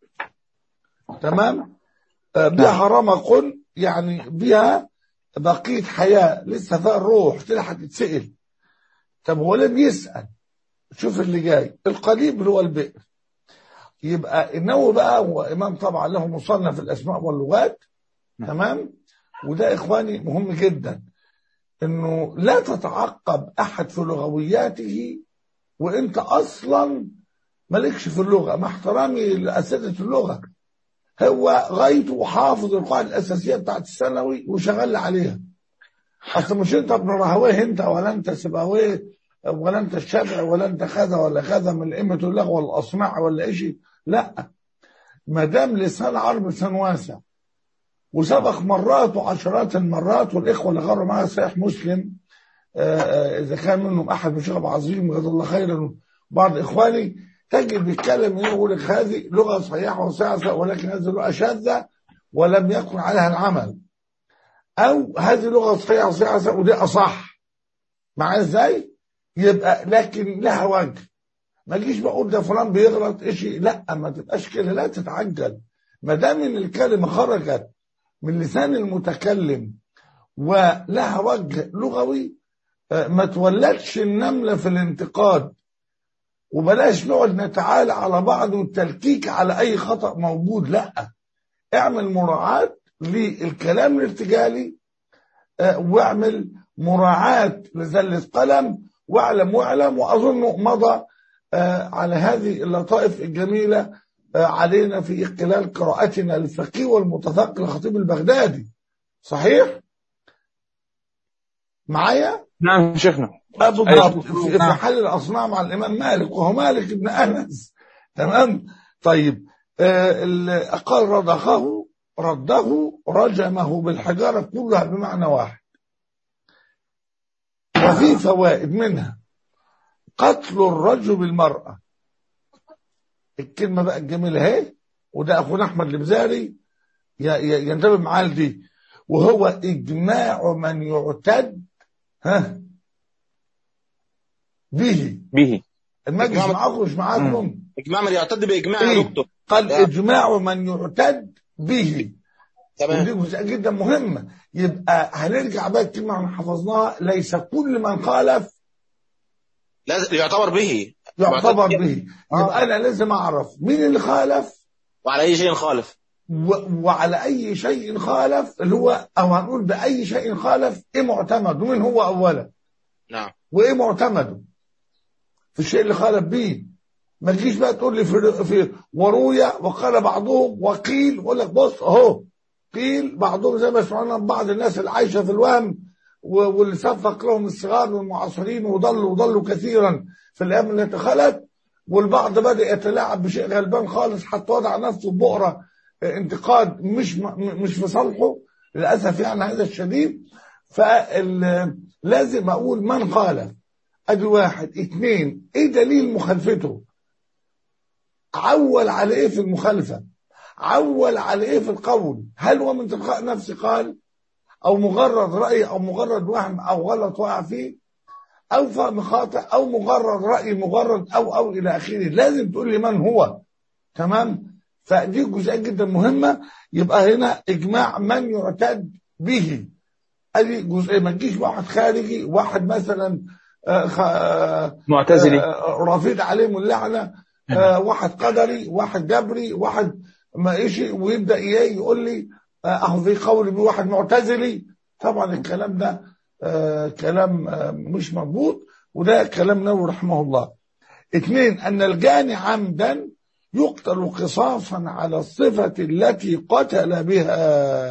تمام آه، بها رمق يعني بها بقية حياة لسه فيها الروح تلحق تتسأل طب هو لم يسأل شوف اللي جاي القليب اللي هو البئر يبقى النووي بقى هو إمام طبعا له مصنف الأسماء واللغات تمام وده إخواني مهم جدا إنه لا تتعقب أحد في لغوياته وأنت أصلا مالكش في اللغة مع احترامي لأساتذة اللغة هو غايته حافظ القواعد الأساسية بتاعت الثانوي وشغال عليها أصل مش أنت ابن رهويه أنت ولا أنت سباويه ولا أنت الشافعي ولا أنت كذا ولا كذا من أئمة اللغة ولا الأصمع ولا إشي لا ما دام لسان عربي لسان واسع وسبق مرات وعشرات المرات والإخوة اللي غروا معايا صحيح مسلم آه، آه، إذا كان منهم أحد من شغب عظيم جزاه الله خيرا بعض إخواني تجد بيتكلم يقول لك هذه لغة صحيحة وسعسة ولكن هذه لغة شاذة ولم يكن عليها العمل أو هذه لغة صحيحة وسعسة ودي أصح معايا إزاي؟ يبقى لكن لها وجه ما تجيش بقول ده فلان بيغلط إشي لا ما تبقاش كده لا تتعجل ما دام إن الكلمة خرجت من لسان المتكلم ولها وجه لغوي آه، ما تولدش النملة في الانتقاد وبلاش نقعد نتعالى على بعض والتلكيك على أي خطأ موجود لا اعمل مراعاة للكلام الارتجالي آه، واعمل مراعاة لزلة قلم واعلم واعلم وأظن مضى آه، على هذه اللطائف الجميلة آه، علينا في خلال قراءتنا الفقيه والمتثقل الخطيب البغدادي صحيح؟ معايا؟ نعم شيخنا أبو أيوة. ضبط في في حل الأصنام على الإمام مالك وهو مالك ابن أنس تمام طيب آه ال- قال رضخه رده رجمه بالحجارة كلها بمعنى واحد وفي فوائد منها قتل الرجل بالمرأة الكلمة بقى الجميلة اهي وده أخونا أحمد البزاري ي- ي- ينتبه معاه لدي وهو إجماع من يعتد ها به به المجلس إجماع- معاكم مش معاكم اجماع من يعتد باجماع يا إيه؟ دكتور قال لا. إجماع من يعتد به تمام ودي جزئية جدا مهمة يبقى هنرجع بقى الكلمة اللي حفظناها ليس كل من خالف لازم يعتبر به يعتبر معتد به آه. يبقى أنا لازم أعرف مين اللي خالف وعلى اي شيء خالف و- وعلى أي شيء خالف اللي هو أو هنقول بأي شيء خالف إيه معتمد ومين هو أولا نعم وايه معتمده في الشيء اللي خالف بيه ما تجيش بقى تقول لي في, في وروية وقال بعضهم وقيل ويقول لك بص اهو قيل بعضهم زي ما سمعنا من بعض الناس اللي عايشه في الوهم و- واللي صفق لهم الصغار والمعاصرين وضلوا وضلوا كثيرا في الايام التي خلت والبعض بدا يتلاعب بشيء غلبان خالص حتى وضع نفسه في بؤره آه، انتقاد مش م- مش في صالحه للاسف يعني هذا الشديد فلازم اقول من خالف ادي واحد اثنين ايه دليل مخالفته عول على ايه في المخالفه عول على ايه في القول هل هو من تلقاء نفسه قال او مجرد راي او مجرد وهم او غلط وقع فيه او فهم خاطئ او مجرد راي مجرد او او الى اخره لازم تقول لي من هو تمام فدي جزئيه جدا مهمه يبقى هنا اجماع من يعتد به ادي جزئيه ما تجيش واحد خارجي واحد مثلا آه، خ- آه، معتزلي آه، رافض عليهم اللعنه آه، واحد قدري واحد جبري واحد ما ايش ويبدا ايه يقول لي آه، اهو في قول بواحد معتزلي طبعا الكلام ده آه، كلام آه، مش مضبوط وده كلام نووي رحمه الله اثنين ان الجاني عمدا يقتل قصاصا على الصفة التي قتل بها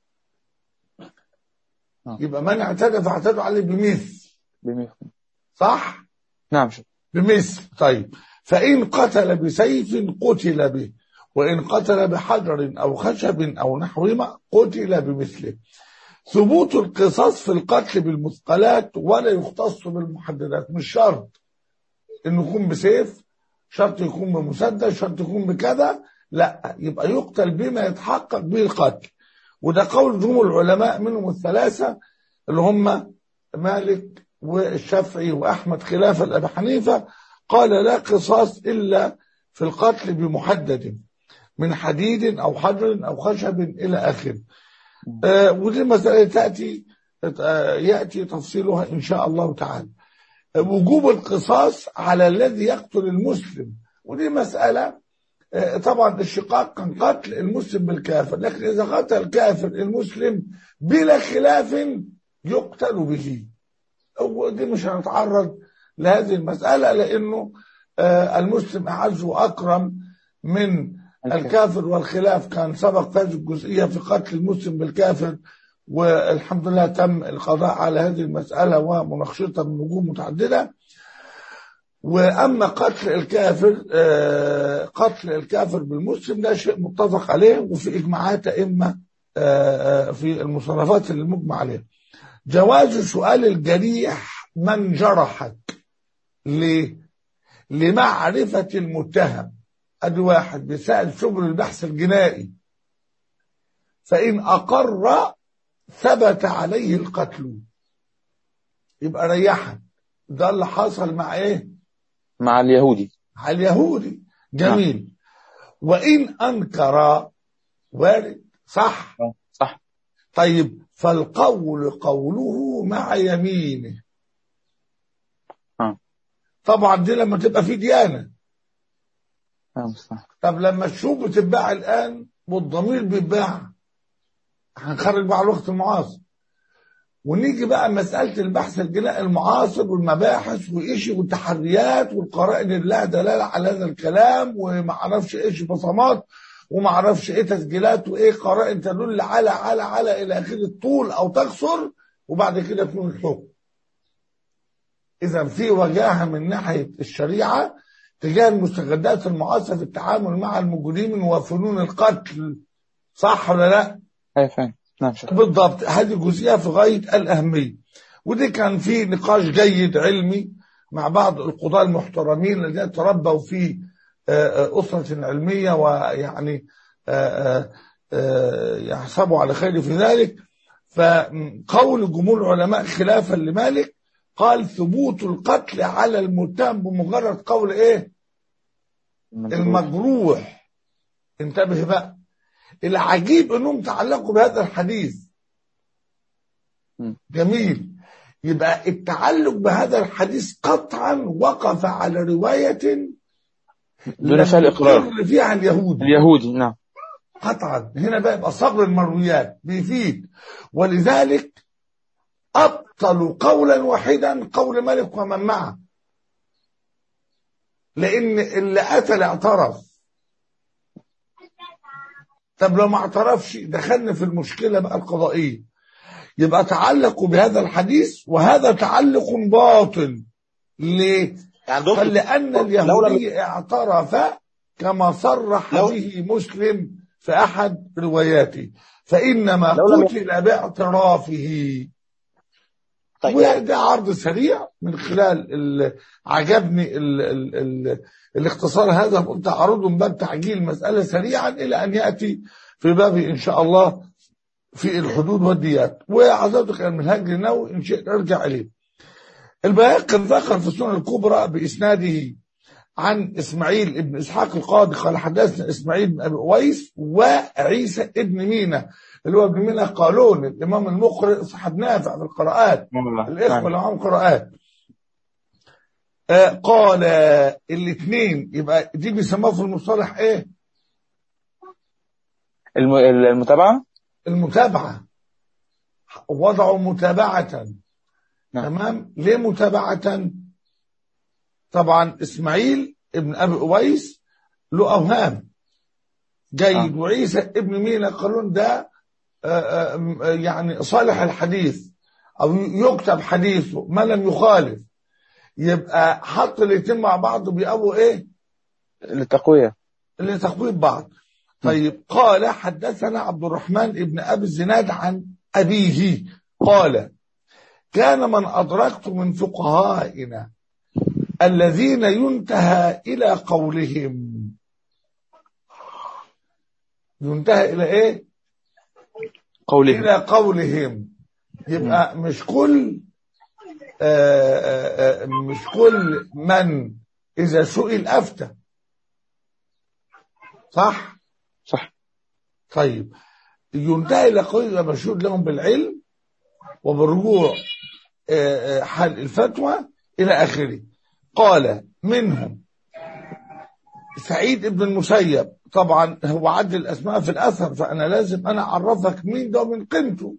آه. يبقى من اعتدى فاعتدوا عليه بمثل بمثل. صح نعم شيخ بمثل طيب فإن قتل بسيف قتل به وإن قتل بحجر أو خشب أو نحوهما قتل بمثله ثبوت القصاص في القتل بالمثقلات ولا يختص بالمحددات مش شرط انه يكون بسيف شرط يكون بمسدس شرط يكون بكذا لا يبقى يقتل بما يتحقق به القتل وده قول جمهور العلماء منهم الثلاثة اللي هم مالك والشافعي وأحمد خلافا لأبي حنيفة قال لا قصاص إلا في القتل بمحدد من حديد أو حجر أو خشب إلى آخره آه ودي مسألة تأتي آه يأتي تفصيلها إن شاء الله تعالى آه وجوب القصاص على الذي يقتل المسلم ودي مسألة آه طبعا الشقاق كان قتل المسلم بالكافر لكن إذا قتل الكافر المسلم بلا خلاف يقتل به ودي مش هنتعرض لهذه المسألة لأنه آه المسلم أعز وأكرم من الكافر والخلاف كان سبق في هذه الجزئية في قتل المسلم بالكافر والحمد لله تم القضاء على هذه المسألة ومناقشتها من وجوه متعددة وأما قتل الكافر آه قتل الكافر بالمسلم ده شيء متفق عليه وفي إجماعات أئمة آه في المصنفات اللي مجمع عليها جواز سؤال الجريح من جرحك ليه؟ لمعرفة المتهم ادي واحد بيسأل سبل البحث الجنائي فإن أقر ثبت عليه القتل يبقى ريحا ده اللي حصل مع ايه مع اليهودي مع اليهودي جميل وإن أنكر وارد صح صح طيب فالقول قوله مع يمينه آه. طبعا دي لما تبقى في ديانه نعم صح طب لما الشوب بتتباع الآن والضمير بيتباع هنخرج بقى على الوقت المعاصر ونيجي بقى مسألة البحث الجنائي المعاصر والمباحث وإيش والتحريات والقرائن اللي لها دلالة على هذا الكلام وما اعرفش ايش بصمات وما اعرفش ايه تسجيلات وايه قرائن تدل على على على الى اخره الطول او تقصر وبعد كده يكون الحكم. اذا في وجاهه من ناحيه الشريعه تجاه المستجدات المعاصرة في التعامل مع المجرمين وفنون القتل صح ولا لا؟ ايوه فاهم نعم شيخ بالضبط هذه جزئية في غاية الأهمية ودي كان في نقاش جيد علمي مع بعض القضاة المحترمين الذين تربوا في آه، آه، أسرة علمية ويعني آه، آه، يحسبوا على خير في ذلك فقول جمهور العلماء خلافا لمالك قال ثبوت القتل على المتهم بمجرد قول ايه المجروح انتبه بقى العجيب انهم تعلقوا بهذا الحديث م. جميل يبقى التعلق بهذا الحديث قطعا وقف على رواية دون فعل إقرار. يقر فيها اليهود اليهودي نعم قطعا هنا بقى يبقى صبر المرويات بيفيد ولذلك أبطلوا قولا واحدا قول مالك ومن معه لأن اللي قتل اعترف طب لو ما اعترفش دخلنا في المشكلة بقى القضائية يبقى تعلقوا بهذا الحديث وهذا تعلق باطل ليه؟ يعني دكتور فلأن اليهودي اعترف كما صرح لو- به مسلم في أحد رواياته فإنما لو لم- قتل باعترافه طيب وده عرض سريع من خلال ال- عجبني ال ال ال الاختصار هذا قلت أعرضه من باب تعجيل مسألة سريعا إلى أن يأتي في باب إن شاء الله في الحدود والديات وعزوتك المنهج النووي إن شئت أرجع إليه البياق ذكر في السنة الكبرى بإسناده عن إسماعيل ابن إسحاق القاضي قال حدثنا إسماعيل بن أبي أويس وعيسى ابن مينا اللي هو ابن مينا قالون الإمام المقرئ صاحب نافع في القراءات الإخوة اللي معاهم قراءات آه قال الاثنين يبقى دي بيسموها في المصطلح ايه الم- المتابعة المتابعة وضعوا متابعة نعم. تمام ليه متابعة طبعا اسماعيل ابن ابي اويس له اوهام جيد وعيسى ابن مينا قالون ده آه، آه، آه، يعني صالح الحديث او يكتب حديثه ما لم يخالف يبقى حط الاثنين مع بعض بيقووا ايه للتقوية اللي تقويم بعض طيب قال حدثنا عبد الرحمن ابن ابي الزناد عن ابيه قال كان من ادركت من فقهائنا الذين ينتهى الى قولهم ينتهى الى ايه قولهم الى قولهم يبقى مش كل آه، آه، آه، مش كل من اذا سئل افتى صح صح طيب ينتهي الى قول مشهود لهم بالعلم وبالرجوع آه، آه، حل الفتوى الى اخره قال منهم سعيد بن المسيب طبعا هو عد الاسماء في الاثر فانا لازم انا اعرفك مين ده من قيمته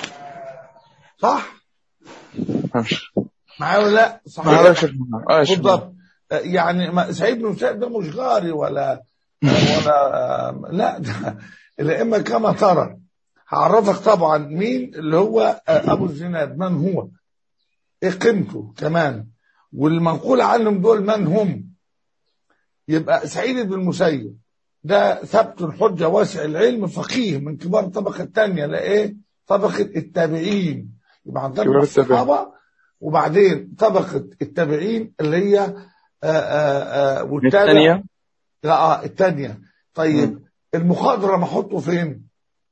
صح ماشي معايا ولا لا ما صحيح هذا شيخ اه شيخ بالضبط آه، يعني ما- سعيد بن المسيب ده مش غاري ولا ولا لا ده الائمه كما ترى هعرفك طبعا مين اللي هو آه، ابو الزناد من هو ايه قيمته كمان والمنقول عنهم دول من هم يبقى سعيد بن المسيب ده ثبت الحجه واسع العلم فقيه من كبار الطبقه الثانيه لا ايه طبقه التابعين يبقى عندنا كبار التابعين. الصحابه وبعدين طبقه التابعين اللي هي آه آه آه والتابع الثانية لا آه الثانيه طيب المخاضره احطه فين؟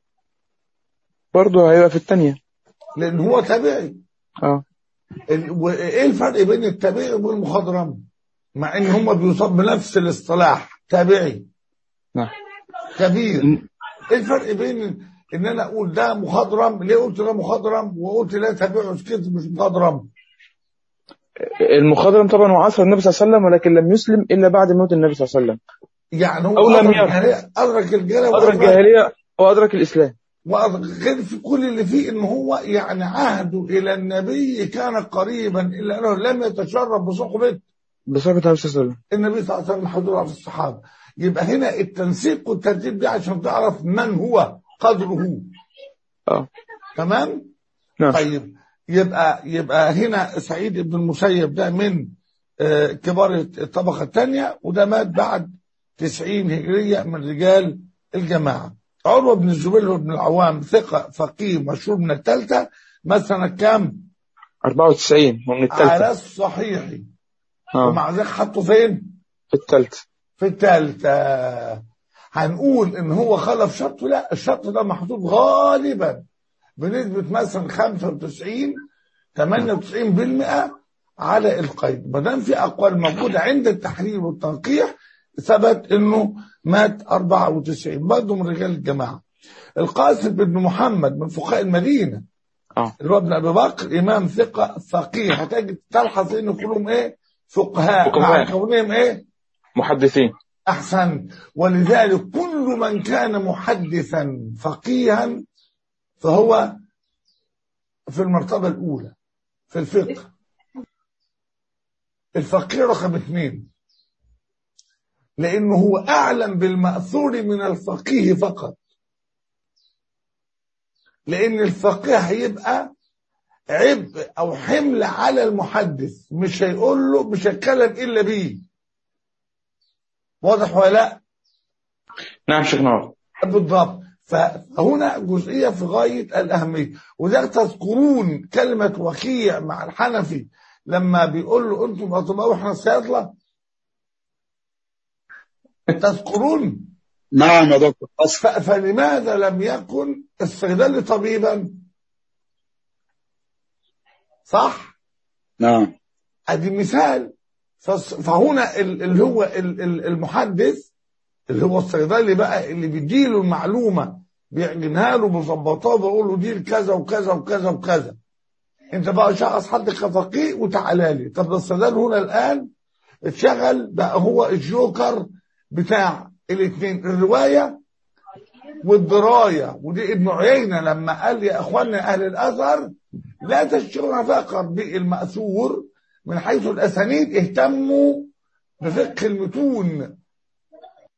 برضه هيبقى في الثانية لان هو تابعي اه ال- وايه الفرق بين التابعي وبين المخضرم مع ان هم بيصاب بنفس الاصطلاح تابعي نعم كبير ايه الفرق بين ان انا اقول ده مخضرم ليه قلت ده مخضرم وقلت لا تابعه سكت مش مخضرم المخضرم طبعا هو عصر النبي صلى الله عليه وسلم ولكن لم يسلم الا بعد موت النبي صلى الله عليه وسلم يعني هو أو لم أدرك يرى. الجاهلية- ادرك الجاهليه ادرك الجاهليه وادرك الاسلام وأدرك غير في كل اللي فيه ان هو يعني عهده الى النبي كان قريبا الا انه لم يتشرف بصحبه بصحبه النبي صلى الله عليه وسلم النبي صلى الله عليه وسلم حضور على الصحابه يبقى هنا التنسيق والترتيب ده عشان تعرف من هو قدره اه تمام نعم طيب يبقى يبقى هنا سعيد بن المسيب ده من آه، كبار الطبقه الثانيه وده مات بعد 90 هجريه من رجال الجماعه عروه بن الزبير بن العوام ثقه فقيه مشهور من الثالثه مثلا كام 94 ومن على الثالثه الصحيح اه ومع ذلك حطه فين في الثالثه في الثالثة هنقول ان هو خلف شرط لا الشرط ده محطوط غالبا بنسبة مثلا 95 98% على القيد ما دام في اقوال موجودة عند التحرير والتنقيح ثبت انه مات 94 برضه من رجال الجماعة القاسم بن محمد من فقهاء المدينة اه اللي هو ابن ابي بكر امام ثقة فقيه هتجد تلحظ ان كلهم ايه فقهاء مع فقهاء. كونهم ايه محدثين أحسن ولذلك كل من كان محدثا فقيها فهو في المرتبة الأولى في الفقه الفقيه رقم اثنين لأنه هو أعلم بالمأثور من الفقيه فقط لأن الفقيه هيبقى عبء أو حمل على المحدث مش هيقول له مش هيتكلم إلا بيه واضح ولا لا؟ نعم شيخ نور بالضبط فهنا جزئية في غاية الأهمية وده تذكرون كلمة وكيع مع الحنفي لما بيقول له أنتم أطباء وإحنا الصيادلة تذكرون نعم يا دكتور ف- فلماذا لم يكن الصيدلي طبيبا صح نعم ادي مثال فس- فهنا ال- اللي هو ال- ال- المحدث اللي هو الصيدلي بقى اللي بيديله المعلومه بيعجنها له بيظبطها وبيقول له دي كذا وكذا وكذا وكذا انت بقى شخص حد كفقيه وتعالى لي طب ده الصيدلي هنا الان اتشغل بقى هو الجوكر بتاع الاثنين الروايه والدرايه ودي ابن عيينه لما قال يا اخواننا اهل الازهر لا تشتغلوا فقط بالماثور من حيث الاسانيد اهتموا بفقه المتون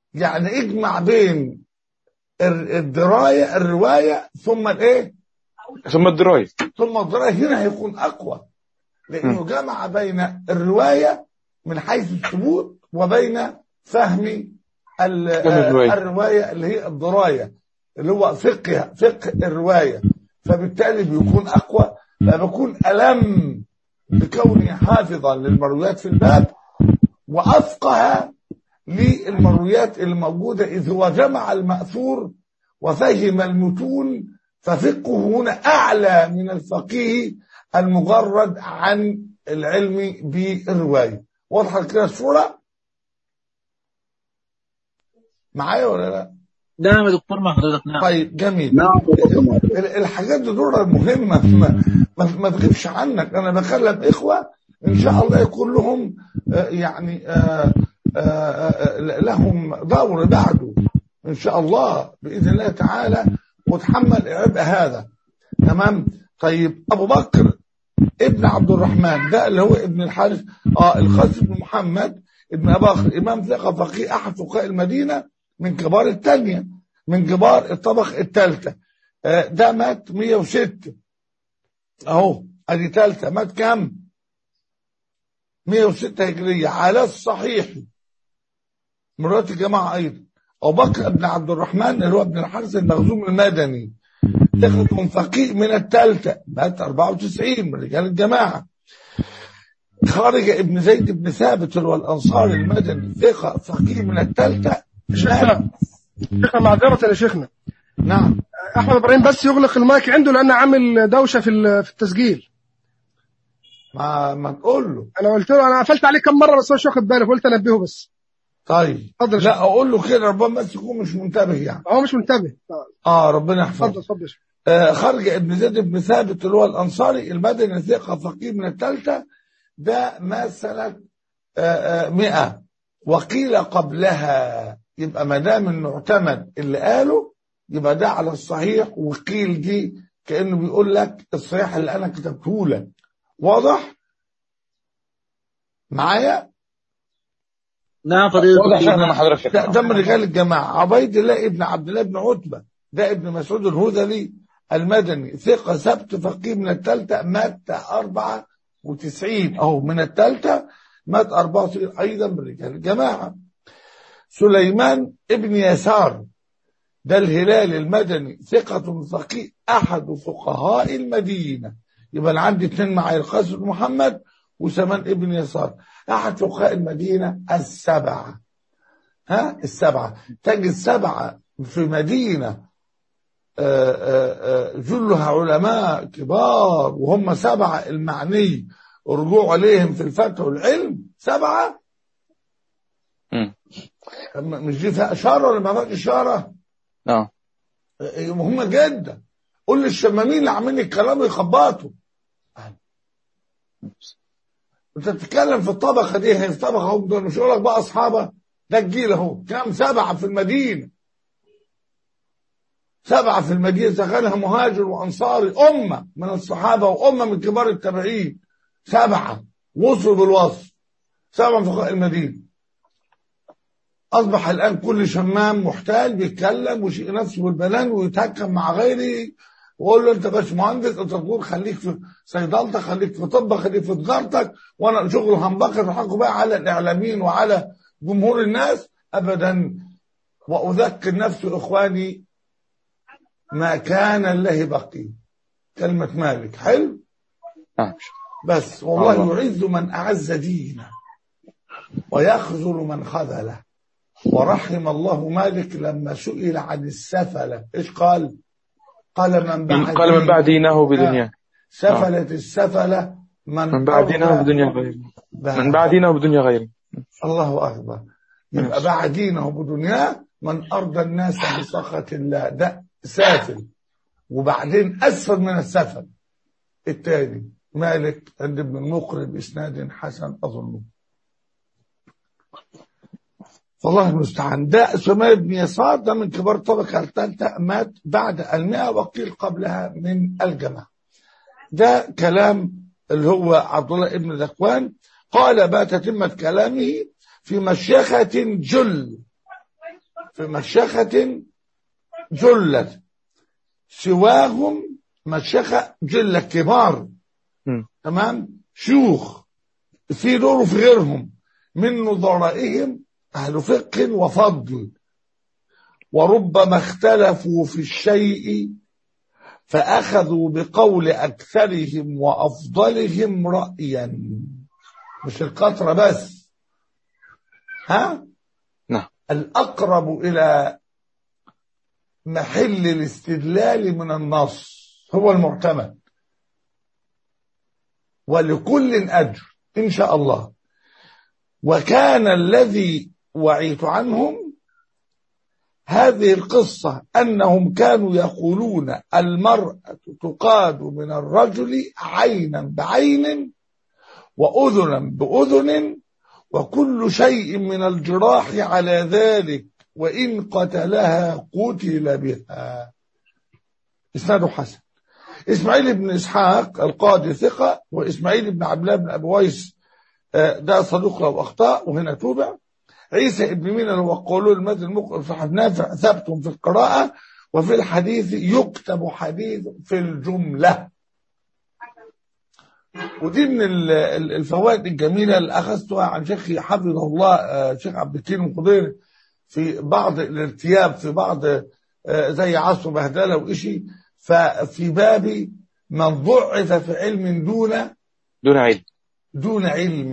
يعني اجمع بين ال- الدرايه الروايه ثم الايه ثم الدرايه ثم الدرايه هنا هيكون اقوى لانه جمع بين الروايه من حيث الثبوت وبين فهم ال- الرواية. الروايه اللي هي الدرايه اللي هو فقه فقه الروايه فبالتالي بيكون اقوى فبكون الم بكونه حافظا للمرويات في الباب وافقه للمرويات الموجوده اذ هو جمع الماثور وفهم المتون ففقهه هنا اعلى من الفقيه المجرد عن العلم بالروايه واضحه كده الصوره معايا ولا لا نعم يا دكتور مع حضرتك نعم طيب جميل نعم يا دكتور ال- الحاجات دي دول مهمة ما, ما, ما تغيبش عنك أنا بكلم إخوة إن شاء الله يكون لهم آه، يعني آه، آه، آه، لهم دور بعده إن شاء الله بإذن الله تعالى وتحمل عبء هذا تمام طيب أبو بكر ابن عبد الرحمن ده اللي هو ابن الحارث اه القاسم بن محمد ابن ابي بكر امام ثقه فقيه احد فقهاء المدينه من كبار الثانيه من كبار الطبق الثالثه آه ده مات 106 اهو ادي ثالثه مات كام 106 هجريه على الصحيح مرات الجماعه ايضا ابو بكر بن عبد الرحمن اللي هو ابن الحارث المخزوم المدني ثقة فقيه من الثالثة مات 94 من رجال الجماعة خارج ابن زيد بن ثابت اللي هو الأنصاري المدني ثقة فقيه من الثالثة شيخنا شيخنا معذرة يا شيخنا نعم احمد ابراهيم بس يغلق المايك عنده لانه عامل دوشه في ال- في التسجيل ما ما تقول له انا قلت له انا قفلت عليه كم مره بس هو مش واخد باله قلت انبهه بس طيب اتفضل يا لا شيخ. اقول له كده ربما بس يكون مش منتبه يعني هو مش منتبه اه ربنا اتفضل يحفظه اتفضل يا شيخ. آه خرج ابن زيد بن ثابت اللي هو الانصاري المدني ثقه فقيه من الثالثه ده مات سنه آه آه 100 وقيل قبلها يبقى ما دام انه اعتمد اللي قاله يبقى ده على الصحيح وقيل دي كانه بيقول لك الصحيح اللي انا كتبته لك واضح معايا نعم فضيلة واضح الدكتور شأن مع حضرتك ده, ده من رجال الجماعة عبيد الله ابن عبد الله بن عتبة ده ابن مسعود الهذلي المدني ثقة سبت فقيه من الثالثة مات 94 أو من الثالثة مات 94 أيضا من رجال الجماعة سليمان ابن يسار ده الهلال المدني ثقة فقيه أحد فقهاء المدينة يبقى أنا عندي اثنين معايا القاسم بن محمد وسمان ابن يسار أحد فقهاء المدينة السبعة ها السبعة تجد سبعة في مدينة آه، آه، آه، جلها علماء كبار وهم سبعة المعني الرجوع عليهم في الفتح والعلم سبعة مم. أما مش دي فيها إشارة ولا ما فيهاش إشارة نعم آه، مهمة جدا قول للشمامين اللي عاملين الكلام يخبطوا انت بتتكلم في الطبقة دي هي الطبقة هم دول مش هقول لك بقى أصحابها ده الجيل اهو كام سبعة في المدينة سبعة في المدينة سكنها مهاجر وأنصاري أمة من الصحابة وأمة من كبار التابعين سبعة وصلوا بالوصف سبعة من فقهاء المدينة أصبح الآن كل شمام محتال بيتكلم ويشيء نفسه بالبنان ويتهكم مع غيره ويقول له أنت باش مهندس أنت تقول خليك في صيدلتك خليك في طبك خليك في تجارتك وأنا شغل همبكر حقه بقى على الإعلاميين وعلى جمهور الناس أبدا وأذكر نفسي إخواني ما كان الله بقي كلمة مالك حلو نعم بس والله الله. يعز من أعز دينه ويخذل من خذله ورحم الله مالك لما سئل عن السفلة إيش قال قال من بعد قال من بعد دينه بدنياه سفلة السفلة من, من بعد دينه أرضى بدنيا غيره بعد- من بعد دينه بدنيا غيره الله أكبر يبقى بعد دينه بدنياه من أرضى الناس بسخط الله ده سافل وبعدين أسفل من السفل الثاني مالك عند ابن المقري بإسناد حسن أظنه فالله المستعان ده سمية بن يسار ده من كبار الطبقة الثالثة مات بعد المئة وقيل قبلها من الجماعة ده كلام اللي هو عبد الله ابن ذكوان قال بات تتمة كلامه في مشيخة جل في مشيخة جلة سواهم مشيخة جلة كبار م. تمام شيوخ في دور في غيرهم من نظرائهم أهل فقه وفضل وربما اختلفوا في الشيء فأخذوا بقول أكثرهم وأفضلهم رأيا مش القطرة بس ها نعم. الأقرب إلى محل الاستدلال من النص هو المعتمد ولكل أجر إن شاء الله وكان الذي وعيت عنهم هذه القصة أنهم كانوا يقولون المرأة تقاد من الرجل عينا بعين وأذنا بأذن وكل شيء من الجراح على ذلك وإن قتلها قتل بها إسناده حسن إسماعيل بن إسحاق القاضي ثقة وإسماعيل بن عبد الله بن أبي ويس آه، ده صدوق له أخطاء وهنا توبع عيسى ابن مين هو قولوا المد المقرئ صاحب نافع ثبت في القراءة وفي الحديث يكتب حديث في الجملة ودي من ال- ال- الفوائد الجميلة اللي أخذتها عن شيخي حفظه الله آه، شيخ عبد الكريم القدير في بعض الارتياب في بعض آه، زي عصر بهدلة وإشي ففي باب من ضعف في علم دون دون علم دون علم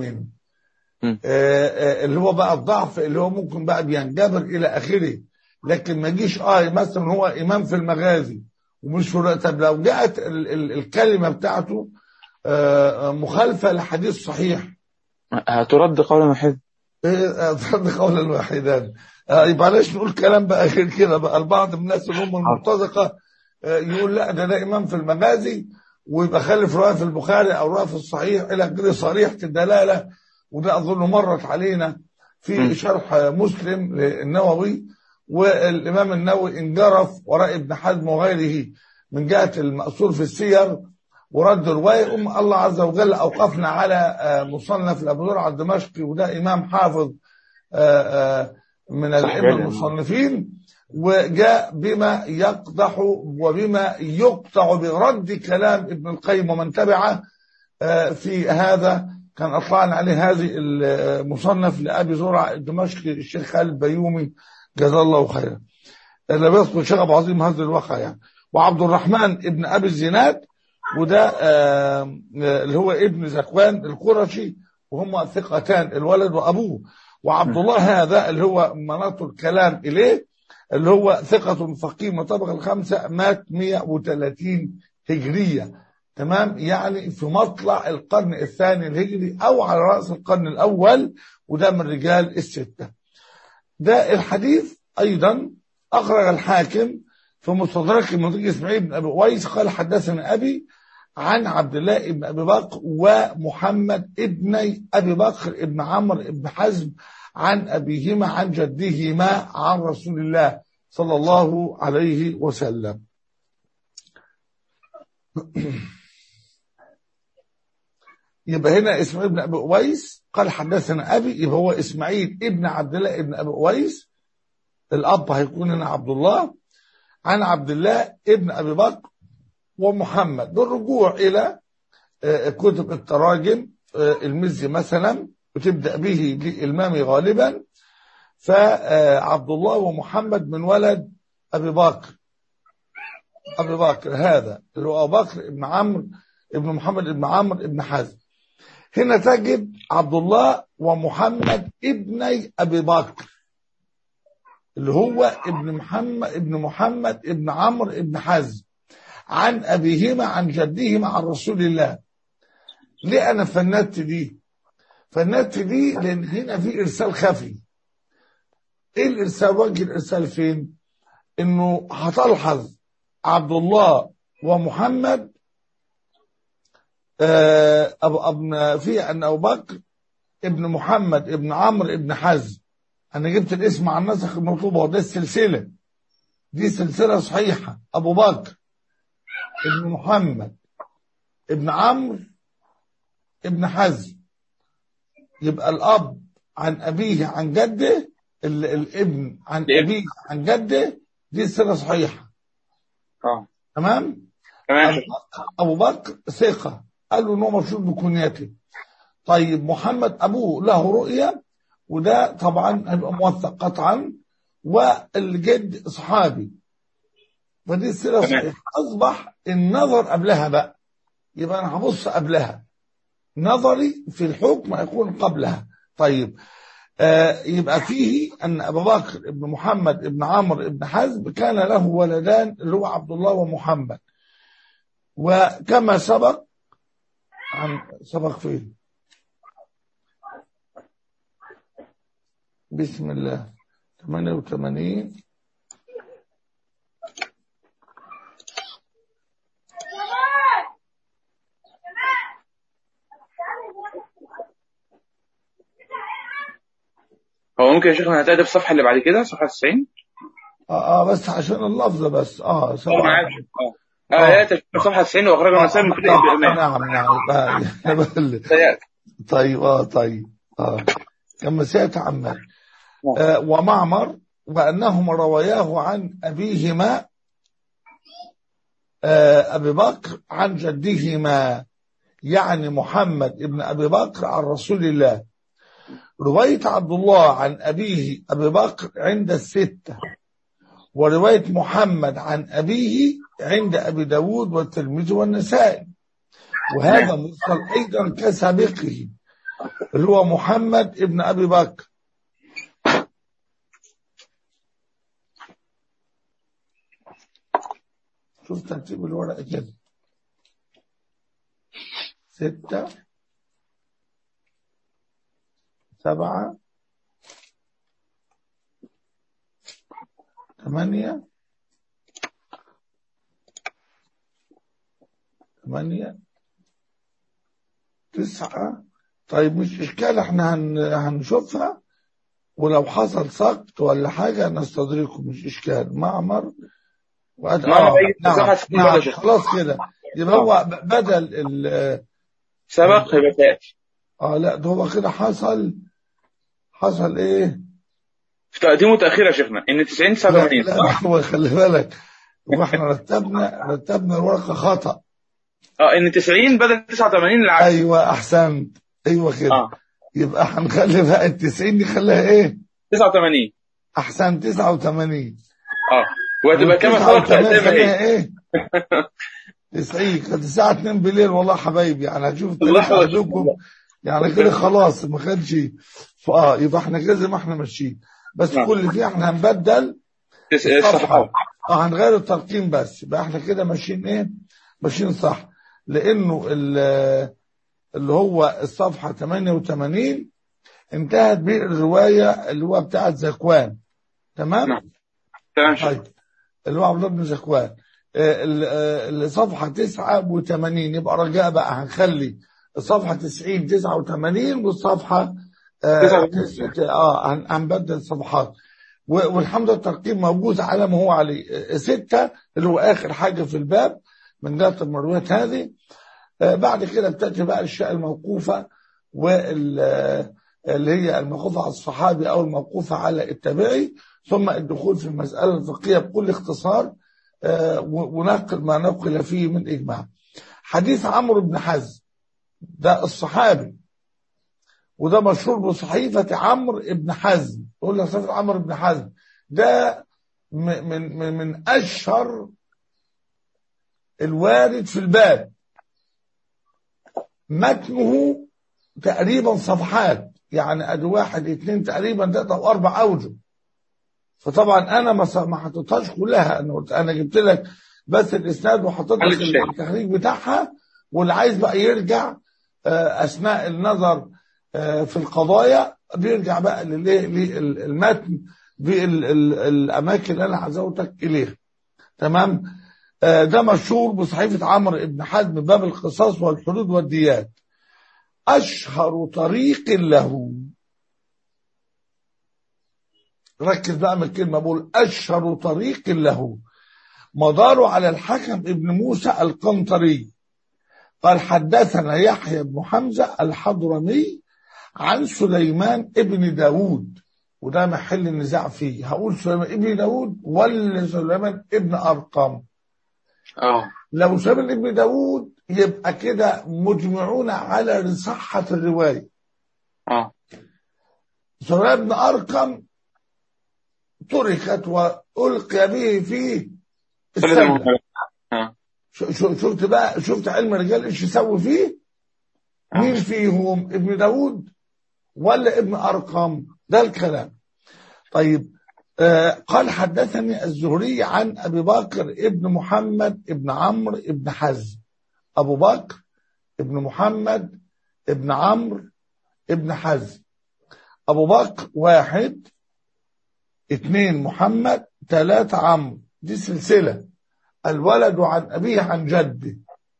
م. آه، آه، اللي هو بقى الضعف اللي هو ممكن بقى بينجبر الى اخره لكن ما يجيش اه مثلا هو امام في المغازي ومش في طب لو جاءت ال ال الكلمه بتاعته آه، آه، مخالفه لحديث صحيح هترد قولا واحدا إيه، ضد قولا واحدا آه، يبقى علاش نقول كلام بقى غير كده بقى البعض من الناس اللي هم المرتزقه آه، يقول لا ده ده امام في المغازي ويبقى خالف روايه في البخاري او روايه في الصحيح الى غير صريحه الدلاله وده اظن مرت علينا في م. شرح مسلم للنووي والامام النووي انجرف وراء ابن حزم وغيره من جهه المأثور في السير ورد روايه أم الله عز وجل اوقفنا على آه، مصنف الابو زرع الدمشقي وده امام حافظ آه، آه، من صحيح. الائمه المصنفين وجاء بما يقدح وبما يقطع برد كلام ابن القيم ومن تبعه آه، في هذا كان اطلعنا عليه هذه المصنف لابي زرع الدمشقي الشيخ خالد بيومي جزاه الله خيرا اللي بيذكر الشيخ ابو عظيم هذا الواقع يعني وعبد الرحمن ابن ابي الزناد وده آه، آه، اللي هو ابن زكوان القرشي وهم ثقتان الولد وابوه وعبد الله هذا اللي هو مناط الكلام اليه اللي هو ثقة فقيه من الطبقة الخامسة مات 130 هجرية تمام يعني في مطلع القرن الثاني الهجري او على رأس القرن الاول وده من رجال الستة ده الحديث ايضا اخرج الحاكم في مستدرك المنطقي اسماعيل بن ابي ويس قال حدثنا ابي عن عبد الله بن ابي بكر ومحمد ابني ابي بكر ابن عمرو ابن حزم عن ابيهما عن جدهما عن رسول الله صلى الله عليه وسلم يبقى هنا اسماعيل بن ابي اويس قال حدثنا ابي يبقى هو اسماعيل ابن عبد الله ابن ابي اويس الاب هيكون هنا عبد الله عن عبد الله ابن ابي بكر ومحمد بالرجوع الى آه، كتب التراجم آه، المزي مثلا وتبدا به للامام غالبا فعبد الله ومحمد من ولد ابي بكر ابي بكر هذا اللي هو ابو بكر ابن عمرو ابن محمد ابن عمرو ابن حزم هنا تجد عبد الله ومحمد ابني ابي بكر اللي هو ابن محمد ابن محمد ابن عمرو ابن حزم عن ابيهما عن جدهما عن رسول الله ليه انا فندت دي فندت دي لان هنا في ارسال خفي ايه الارسال وجه الارسال فين انه هتلحظ عبد الله ومحمد آه، ابو ابن في ان ابو بكر ابن محمد ابن عمرو ابن حزم انا جبت الاسم عن نسخ المطلوبه وده السلسله دي سلسله صحيحه ابو بكر ابن محمد ابن عمرو ابن حزم يبقى الاب عن ابيه عن جده ال- الابن عن الابن. ابيه عن جده دي صله صحيحه اه تمام تمام أبو- ابو بكر ثقه قال له ان هو مشهور بكنيته طيب محمد ابوه له رؤيه وده طبعا هيبقى موثق قطعا والجد صحابي فدي السيره تمام. صحيحه اصبح النظر قبلها بقى يبقى انا هبص قبلها نظري في الحكم هيكون قبلها طيب آه يبقى فيه ان ابا بكر ابن محمد ابن عمرو ابن حزم كان له ولدان اللي هو عبد الله ومحمد وكما سبق عن سبق فين بسم الله 88 هو ممكن يا شيخنا هتقدم الصفحه اللي بعد كده صفحه 90 اه, آه بس عشان اللفظة بس اه اه سبعة. معاك اه اه يا تشوف صفحه 90 واخرج المسائل من كل آه، الامام نعم نعم آه، أنا بقول- سيأتي. طيب اه طيب اه كما سيأتي عمال آه ومعمر وأنهما رواياه عن أبيهما آه أبي بكر عن جدهما يعني محمد ابن أبي بكر عن رسول الله رواية عبد الله عن أبيه أبي بكر عند الستة ورواية محمد عن أبيه عند أبي داود والترمذي والنسائي وهذا مرسل أيضا كسابقه اللي هو محمد ابن أبي بكر شوف ترتيب الورقة كده ستة سبعة ثمانية ثمانية تسعة طيب مش إشكال احنا هن... هنشوفها ولو حصل سقط ولا حاجة نستدركه مش إشكال معمر وأد... معمر آه أي نعم, صفحة ستين نعم بدل شيخ. خلاص كده يبقى هو ب- بدل ال... سبق يبقى سيأتي اه لا ده هو كده حصل حصل ايه في تقديم وتأخير يا شيخنا ان 90 لا 87 لا هو خلي بالك واحنا رتبنا رتبنا الورقه خطا اه ان 90 بدل 89 العكس ايوه احسنت ايوه كده اه يبقى هنخلي بقى ال 90 نخليها ايه 89 احسن 89 اه وهتبقى كما سبق 89 زي ما خليها هي ايه 90 كانت الساعه 2 بالليل والله يا حبايبي يعني هشوف الله التاريخ يحفظك. عندكم يعني كده خلاص ما كانش اه يبقى احنا كده زي ما احنا ماشيين بس نعم. كل دي احنا هنبدل تس- الصفحة الصفحات اه هنغير الترقيم بس يبقى احنا كده ماشيين ايه ماشيين صح لانه ال- اللي هو الصفحة 88 انتهت بالرواية اللي هو بتاعت زكوان تمام نعم. تمام شيخ. طيب اللي هو عبد الله بن زكوان آه، ال- آه، الصفحة 89 يبقى رجاء بقى هنخلي الصفحة 90 89 والصفحة آه، 89. تس- اه هن- هنبدل الصفحات و- والحمد لله الترقيم موجود على ما هو عليه آه، ستة اللي هو آخر حاجة في الباب من جهة المرويات هذه آه، بعد كده بتأتي بقى الأشياء الموقوفة وال آه، اللي هي الموقوفة على الصحابي أو الموقوفة على التابعي ثم الدخول في المسألة الفقهية بكل اختصار آه، و- ونقل ما نقل فيه من إجماع حديث عمرو بن حزم ده الصحابي وده مشهور بصحيفة عمرو بن حزم يقول لك صحيفة عمرو بن حزم ده م- من من من أشهر الوارد في الباب متنه تقريبا صفحات يعني ادي واحد اتنين تقريبا تلاتة او اربع اوجه فطبعا انا ما ص- ما حطيتهاش كلها انا قلت انا جبت لك بس الاسناد وحطيت لك معلش شيء. التخريج بتاعها واللي عايز بقى يرجع آه، اثناء النظر آه، في القضايا بيرجع بقى للايه للمتن بالاماكن اللي انا عزوتك اليها تمام آه، ده مشهور بصحيفه عمرو بن حزم باب القصاص والحدود والديات اشهر طريق له ركز بقى من الكلمه بقول اشهر طريق له مداره على الحكم ابن موسى القنطري قال حدثنا يحيى بن حمزه الحضرمي عن سليمان ابن داود وده محل النزاع فيه هقول سليمان ابن داود ولا سليمان ابن أرقم اه لو سليمان ابن داود يبقى كده مجمعون على صحة الرواية اه سليمان ابن أرقم تركت وألقي به في ثلاثة السلة مهملات. اه شو- شو- شفت بقى شفت علم الرجال ايش يسوي فيه آه. مين فيهم ابن داود ولا ابن أرقم ده الكلام طيب آه قال حدثني الزهري عن أبي بكر ابن محمد ابن عمرو ابن حزم أبو بكر ابن محمد ابن عمرو ابن حزم أبو بكر واحد اثنين محمد ثلاثة عمرو دي سلسلة الولد عن أبيه عن جده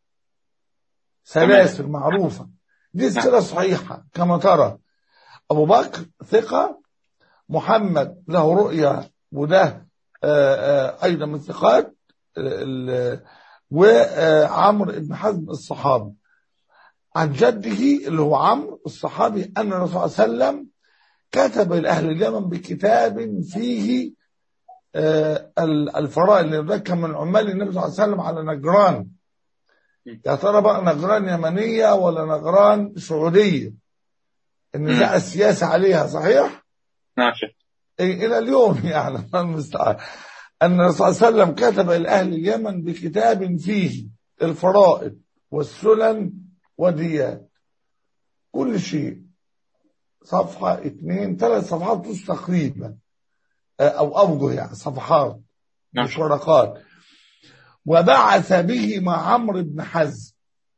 سلاسل معروفة دي سلسلة صحيحة كما ترى أبو بكر ثقة محمد له رؤية وده آه، آه، أيضا من ثقات ال- وعمرو بن حزم الصحابي عن جده اللي هو عمرو الصحابي أن الرسول صلى الله عليه وسلم كتب لأهل اليمن بكتاب فيه آه، ال- الفرائض لأن ده كان من عمال النبي صلى الله عليه وسلم على نجران يا ترى بقى نجران يمنية ولا نجران سعودية النزاع السياسي عليها صحيح؟ نعم شيخ إيه إلى اليوم يعني الله المستعان أن الرسول صلى الله عليه وسلم كتب لأهل اليمن بكتاب فيه الفرائض والسنن والديات كل شيء صفحة اثنين ثلاث صفحات نص تقريبا آه، أو أوجه يعني صفحات نعم. مش ورقات وبعث به مع عمرو بن حزم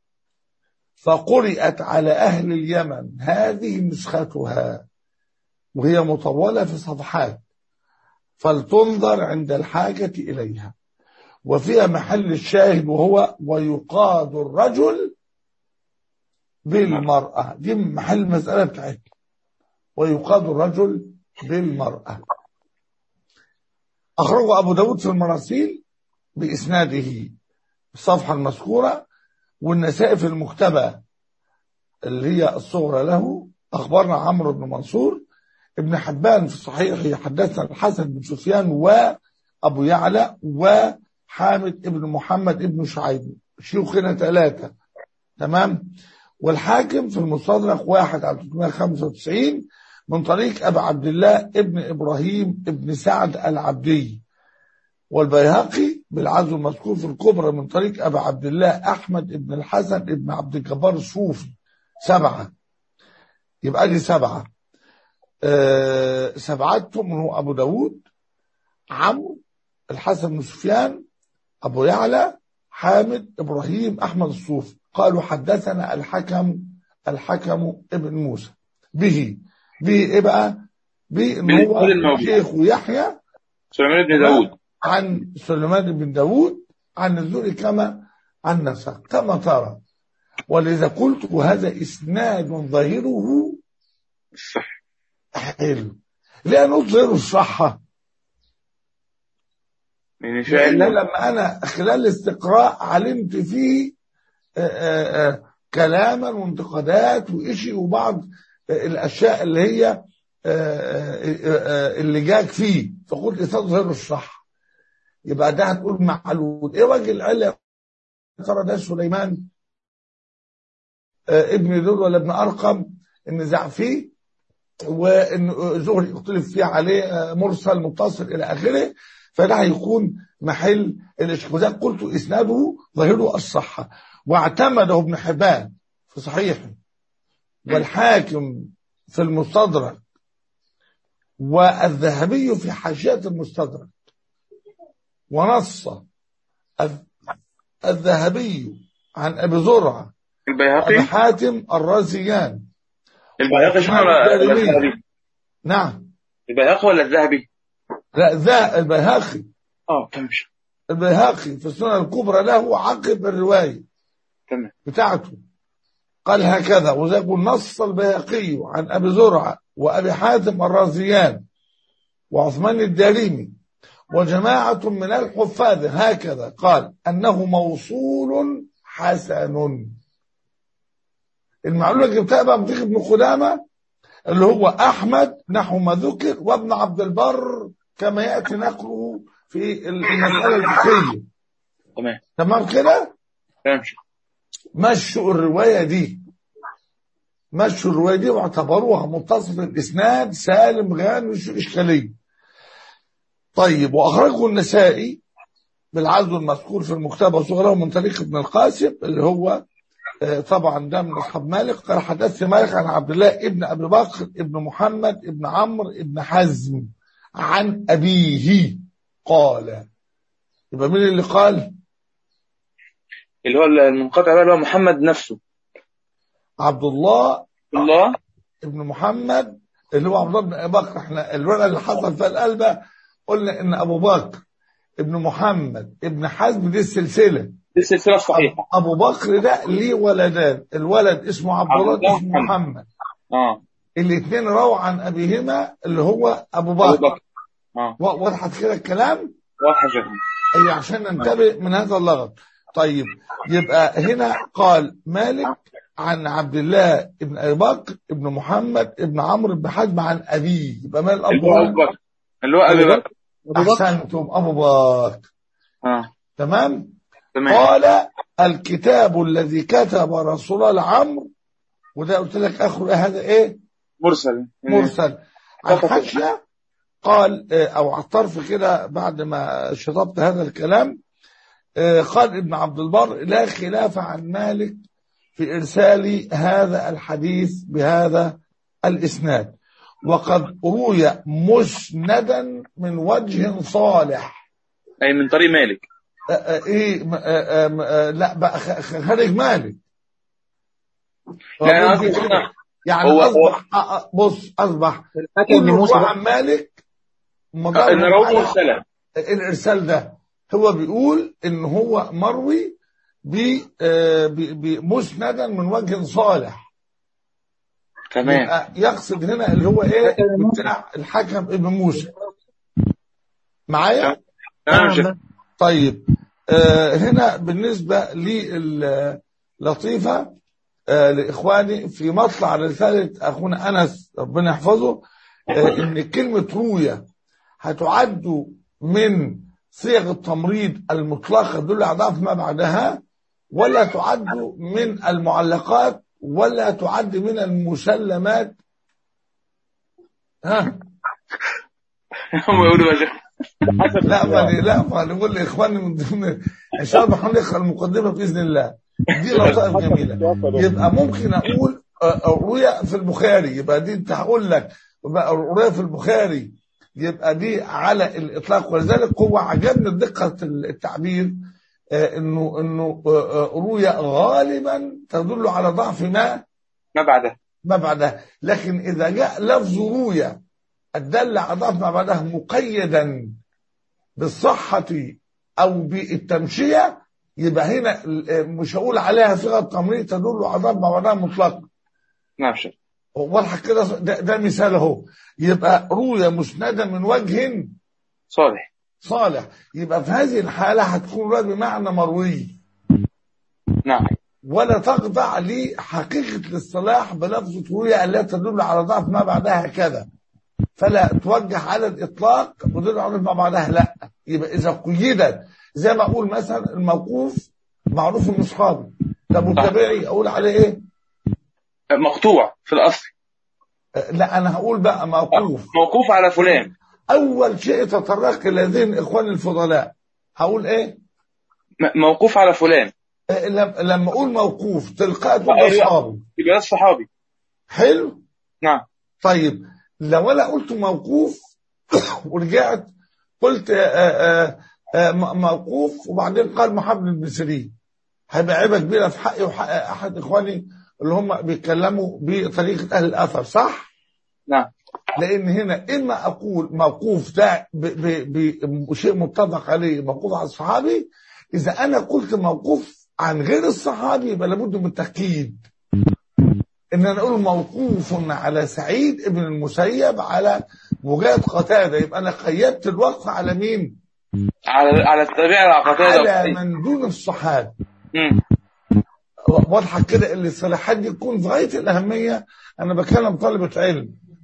فقرئت على أهل اليمن هذه نسختها وهي مطولة في صفحات فلتنظر عند الحاجة إليها وفيها محل الشاهد وهو ويقاد الرجل بالمرأة دي محل المسألة بتاعتنا ويقاد الرجل بالمرأة أخرجه أبو داود في المراسيل بإسناده الصفحة المذكورة والنسائي في المكتبة اللي هي الصغرى له أخبرنا عمرو بن منصور ابن حبان في صحيحه حدثنا الحسن بن سفيان وأبو يعلى وحامد ابن محمد ابن شعيب شيوخنا ثلاثة تمام والحاكم في المستدرك واحد على 395 من طريق أبي عبد الله ابن إبراهيم ابن سعد العبدي والبيهقي بالعزو المذكور في الكبرى من طريق أبي عبد الله أحمد ابن الحسن ابن عبد الجبار الصوفي سبعة يبقى دي سبعة آه سبعتهم هو أبو داود عمرو الحسن بن سفيان أبو يعلى حامد إبراهيم أحمد الصوفي قالوا حدثنا الحكم الحكم ابن موسى به به إيه بقى؟ به إن هو بالقول الموجود. شيخ يحيى سليمان بن داود عن سليمان بن داود عن الزهري كما عن نسق كما ترى ولذا قلت وهذا إسناد ظاهره صح حلو ليه نظهر الصحة لأن لأن فعلا لما أنا خلال الاستقراء علمت فيه آه، آه، آه، كلاما وانتقادات وإشي وبعض آه، الأشياء اللي هي آه، آه، آه، اللي جاك فيه فقلت تظهر الصح يبقى ده هتقول معلول ايه وجه العلة يا ترى ده سليمان آه، ابن دول ولا ابن أرقم النزاع فيه وان زهري اختلف فيه عليه آه، مرسل متصل الى اخره فده هيكون محل الاشكال وزي ما قلت اسناده ظاهره الصحه واعتمده ابن حبان في صحيحه والحاكم في المستدرك والذهبي في حاشيه المستدرك ونص الذ- الذهبي عن ابي زرعه ابي البيهقي حاتم الرازيان البيهقي شنو ولا ولا الدارمي. الذهبي نعم البيهقي ولا الذهبي لا ذا البيهقي اه تمام شيخ. البيهقي في السنن الكبرى له عقب الرواية تمام بتاعته قال هكذا وزي يقول نص البيهقي عن أبي زرعة وأبي حاتم الرازيان وعثمان الدارمي وجماعة من الحفاظ هكذا قال أنه موصول حسن المعلومة اللي جبتها بقى من ابن قدامة اللي هو أحمد نحو ما ذكر وابن عبد البر كما يأتي نقله في المسألة الفقهية تمام تمام كده تمام شيخ مشوا الرواية دي مشوا الرواية دي واعتبروها متصل الإسناد سالم غير مش إشكالية طيب وأخرجه النسائي بالعزو المذكور في المكتبة صغره من طريق ابن القاسم اللي هو آه، طبعا ده من أصحاب مالك قال حدثني مالك عن عبد الله ابن أبي بكر ابن محمد ابن عمرو ابن حزم عن أبيه قال يبقى مين اللي قال؟ اللي هو المنقطع بقى اللي هو محمد نفسه عبد الله الله ابن محمد اللي هو عبد الله بن ابي بكر احنا الورقه اللي حصل فيها القلبه قلنا ان ابو بكر ابن محمد ابن حزم دي السلسله دي السلسله الصحيحه ابو بكر ده ليه ولدان الولد اسمه عبد الله عبد الله اسمه محمد. محمد اه الاثنين رووا عن ابيهما اللي هو ابو ابو بكر بكر اه و- وضحت كده الكلام واضحه جدا اي عشان ننتبه من هذا اللغط طيب يبقى هنا قال مالك عن عبد الله ابن ابي بكر ابن محمد ابن عمرو بن حزم عن ابيه يبقى مال الاب اللي هو ابو بكر اللي هو ابي بكر احسنتم ابو بكر اه تمام تمام قال الكتاب الذي كتب رسول الله لعمرو وده قلت لك اخر هذا ايه مرسل مرسل على الحاشيه قال آه، او على الطرف كده بعد ما شطبت هذا الكلام آه، قال ابن عبد البر لا خلاف عن مالك في ارسال هذا الحديث بهذا الاسناد وقد روي مسندا من وجه صالح اي من طريق مالك آه، آه، ايه م- آه، آه، م- آه، لا بقى خ- خ- خارج مالك يعني ممكن قصدي كده. هنا يعني هو- اصبح آه، آه، بص اصبح الحكم بن كل موسى رواه بقى. عن مالك مدار ان رواه على مرسله الارسال ده هو بيقول ان هو مروي ب- آه، ب- ب- مسندا من وجه صالح تمام يبقى يقصد هنا اللي هو ايه الحكم بن موسى. بتاع الحكم ابن موسى معايا تمام يا شيخ طيب آه هنا بالنسبة للطيفة آه لإخواني في مطلع رسالة أخونا أنس ربنا يحفظه آه إن كلمة روية هتعد من صيغ التمريض المطلقة دول أضعاف ما بعدها ولا تعد من المعلقات ولا تعد من المسلمات ها هم يقولوا يا شيخ لا ما لا ما نقول لاخواني من ضمن ان شاء الله هنقرا المقدمه باذن الله دي لطائف جميله يبقى ممكن اقول آه، آه، رؤيا في البخاري يبقى دي انت هقول لك يبقى رؤيا في البخاري يبقى دي على الاطلاق ولذلك هو عجبني دقه التعبير آه، انه انه آه، آه، رؤيا غالبا تدل على ضعف ما ما بعدها ما بعدها لكن إذا جاء لفظ روية الدل على ضعف ما بعدها مقيدا بالصحة أو بالتمشية يبقى هنا ال- مش هقول عليها صيغة تمريض تدل على ضعف ما بعدها مطلقا نعم شيخ واضحة كده ده, ده مثال اهو يبقى روية مسندة من وجه صالح صالح يبقى في هذه الحالة هتكون رواية بمعنى مروي نعم ولا تخضع لحقيقة الاصطلاح بلفظة رؤية التي تدل على ضعف ما بعدها كذا فلا توجه على الإطلاق ودل على ما بعدها لا يبقى إذا قيدت زي ما أقول مثلا الموقوف معروف إنه صحابي طب والتابعي أقول عليه إيه؟ مقطوع في الاصل أه، لا أنا هقول بقى موقوف موقوف على فلان أول شيء تطرق إلى ذهن إخواني الفضلاء هقول إيه؟ م- موقوف على فلان أه، لم- لما أقول موقوف تلقائي تقول أيوة. ده صحابي يبقى ده الصحابي حلو؟ نعم طيب لو انا قلت موقوف ورجعت قلت آه، آه، آه، م- موقوف وبعدين قال محمد بن سيرين هيبقى عيبه كبيره في حقي وحق احد اخواني اللي هم بيتكلموا بطريقه اهل الاثر صح؟ نعم لان هنا اما اقول موقوف ده ب- ب- بشيء متفق عليه موقوف على الصحابي اذا انا قلت موقوف عن غير الصحابي يبقى لابد من التاكيد ان انا اقول موقوف على سعيد ابن المسيب على مجاهد قتاده يبقى انا قيدت الوقف على مين؟ على على التابع العقدية على من دون الصحابه مم. واضحه كده اللي الصلاحات دي تكون في غايه الاهميه انا بكلم طالبه علم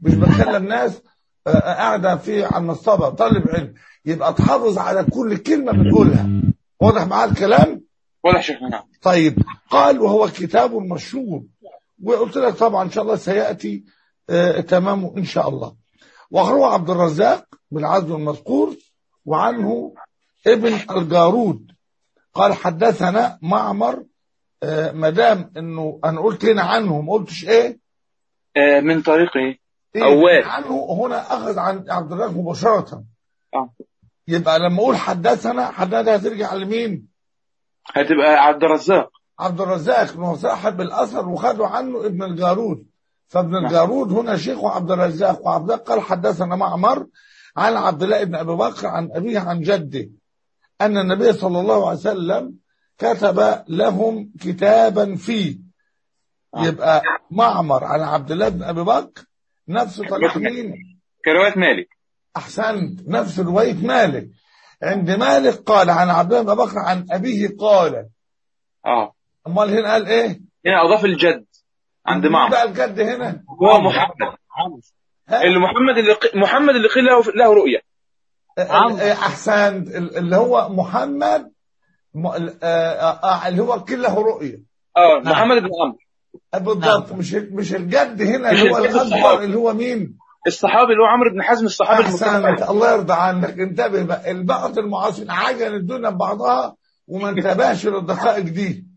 مش بتكلم ناس آه، قاعده في على المصطبه طالب علم يبقى تحافظ على كل كلمه بتقولها واضح معاه الكلام واضح يا شيخنا نعم طيب قال وهو كتاب مشهور وقلت لك طبعا ان شاء الله سياتي آه تمامه ان شاء الله وروى عبد الرزاق بالعزم المذكور وعنه ابن الجارود قال حدثنا معمر آه مدام انه انا قلت هنا عنه ما قلتش ايه آه من طريق ايه إيه أول. عنه هنا اخذ عن عبد الرزاق مباشره آه. يبقى لما اقول حدثنا حدثنا هترجع لمين هتبقى عبد الرزاق عبد الرزاق انه صاحب الاثر وخدوا عنه ابن الجارود فابن الجارود هنا شيخ عبد الرزاق وعبد الله قال حدثنا معمر عن عبد الله بن ابي بكر عن ابيه عن جده ان النبي صلى الله عليه وسلم كتب لهم كتابا فيه يبقى معمر عن عبد الله بن ابي بكر نفس طريق مين كرواية مالك احسنت نفس روايه مالك عند مالك قال عن عبد الله بن بكر عن ابيه قال اه امال هنا قال ايه هنا اضاف الجد عند مين معمر بقى الجد هنا هو محمد ها؟ اللي محمد اللي ق- محمد اللي قيل له له رؤيا ال- ال- احسنت ال- اللي هو محمد م- ال- آه، آه، اللي هو كله رؤيه اه محمد بن عمرو بالضبط مش مش الجد هنا مش اللي هو الجد الاكبر الصحابي. اللي هو مين الصحابي اللي هو عمرو بن حزم الصحابي احسنت المكرم الله يرضى عنك انتبه بقى البعض المعاصرين عجن الدنيا ببعضها وما انتبهش للدقائق دي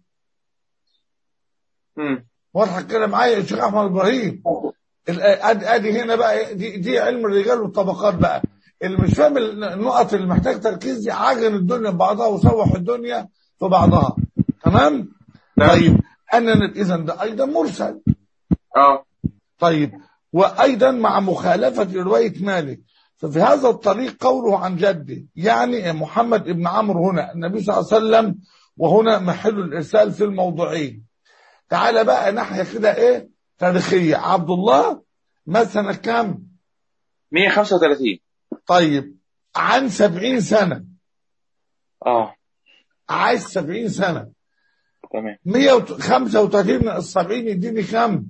مم. واضحه كده معايا يا شيخ احمد ابراهيم ال- ادي ادي هنا بقى دي, دي علم الرجال والطبقات بقى اللي مش فاهم النقط اللي محتاج تركيز دي عجن الدنيا ببعضها وسوح الدنيا في بعضها تمام طيب انا اذا ده ايضا مرسل اه طيب وايضا مع مخالفه روايه مالك ففي هذا الطريق قوله عن جده يعني محمد بن عمرو هنا النبي صلى الله عليه وسلم وهنا محل الارسال في الموضوعين تعال بقى ناحيه كده ايه تاريخيه عبد الله مثلا كام 135 طيب عن سبعين سنه اه عايز سبعين سنه تمام 135 من السبعين يديني كام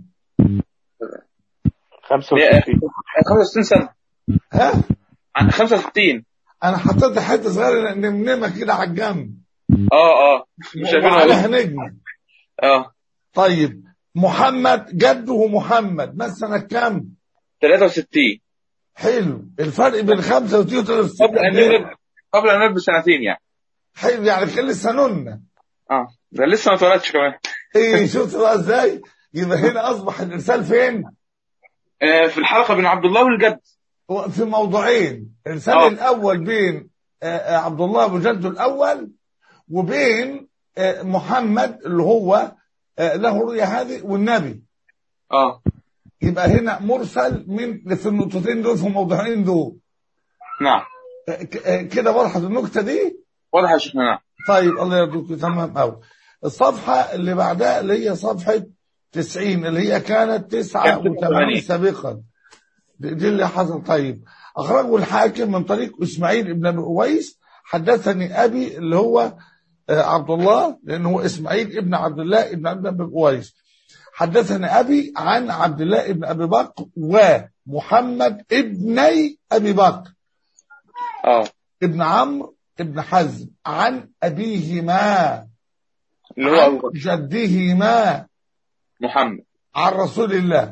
65 سنة ها عن 65 انا حطيت حته صغيره نمنمه كده على الجنب اه اه مش شايفينها وعليها والله. نجم اه طيب محمد جده محمد مثلا كام 63 حلو الفرق بين 65 و 63 قبل ان قد إيه؟ يولد قبل ان يولد بسنتين يعني حلو يعني كان لسه نونه اه ده لسه ما اتولدش كمان ايه شفت بقى ازاي يبقى هنا اصبح الارسال فين آه في الحلقة بين عبد الله والجد هو في موضوعين الارسال آه. الاول بين آه، آه، عبد الله ابو جده الاول وبين آه، محمد اللي هو آه، له رؤيا هذه والنبي اه يبقى هنا مرسل من في النقطتين دول في الموضوعين دول نعم آه، ك- آه، كده وضحت النكته دي واضح يا شيخنا نعم طيب الله يرضيك تمام قوي الصفحه اللي بعدها اللي هي صفحه 90 اللي هي كانت 89 89. سابقا دي دي اللي حصل طيب اخرجه الحاكم من طريق اسماعيل ابن ابي اويس حدثني ابي اللي هو آه، عبد الله لانه هو اسماعيل ابن عبد الله ابن عبد ابي اويس حدثني ابي عن عبد الله ابن ابي بكر ومحمد ابني ابي بكر اه ابن عمرو ابن حزم عن أبيهما اللي هو ابو عن بكر جدهما محمد عن رسول الله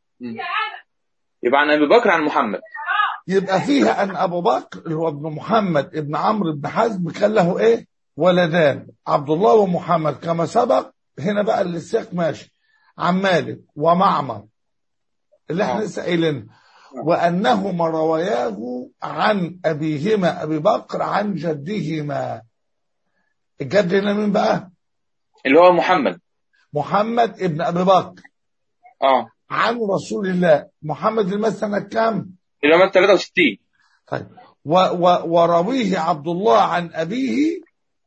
يبقى عن ابي بكر عن محمد يبقى فيها أن أبو بكر اللي هو ابن محمد ابن عمرو بن حزم كان له إيه ولدان عبد الله ومحمد كما سبق هنا بقى السياق ماشي عن مالك ومعمر اللي احنا آه. لسه قايلين وأنهما رواياه عن أبيهما أبي بكر عن جدهما الجد هنا مين بقى اللي هو محمد محمد ابن أبي بكر اه عن رسول الله محمد المات سنة كام اللي هو مات 63 طيب و و ورويه عبد الله عن أبيه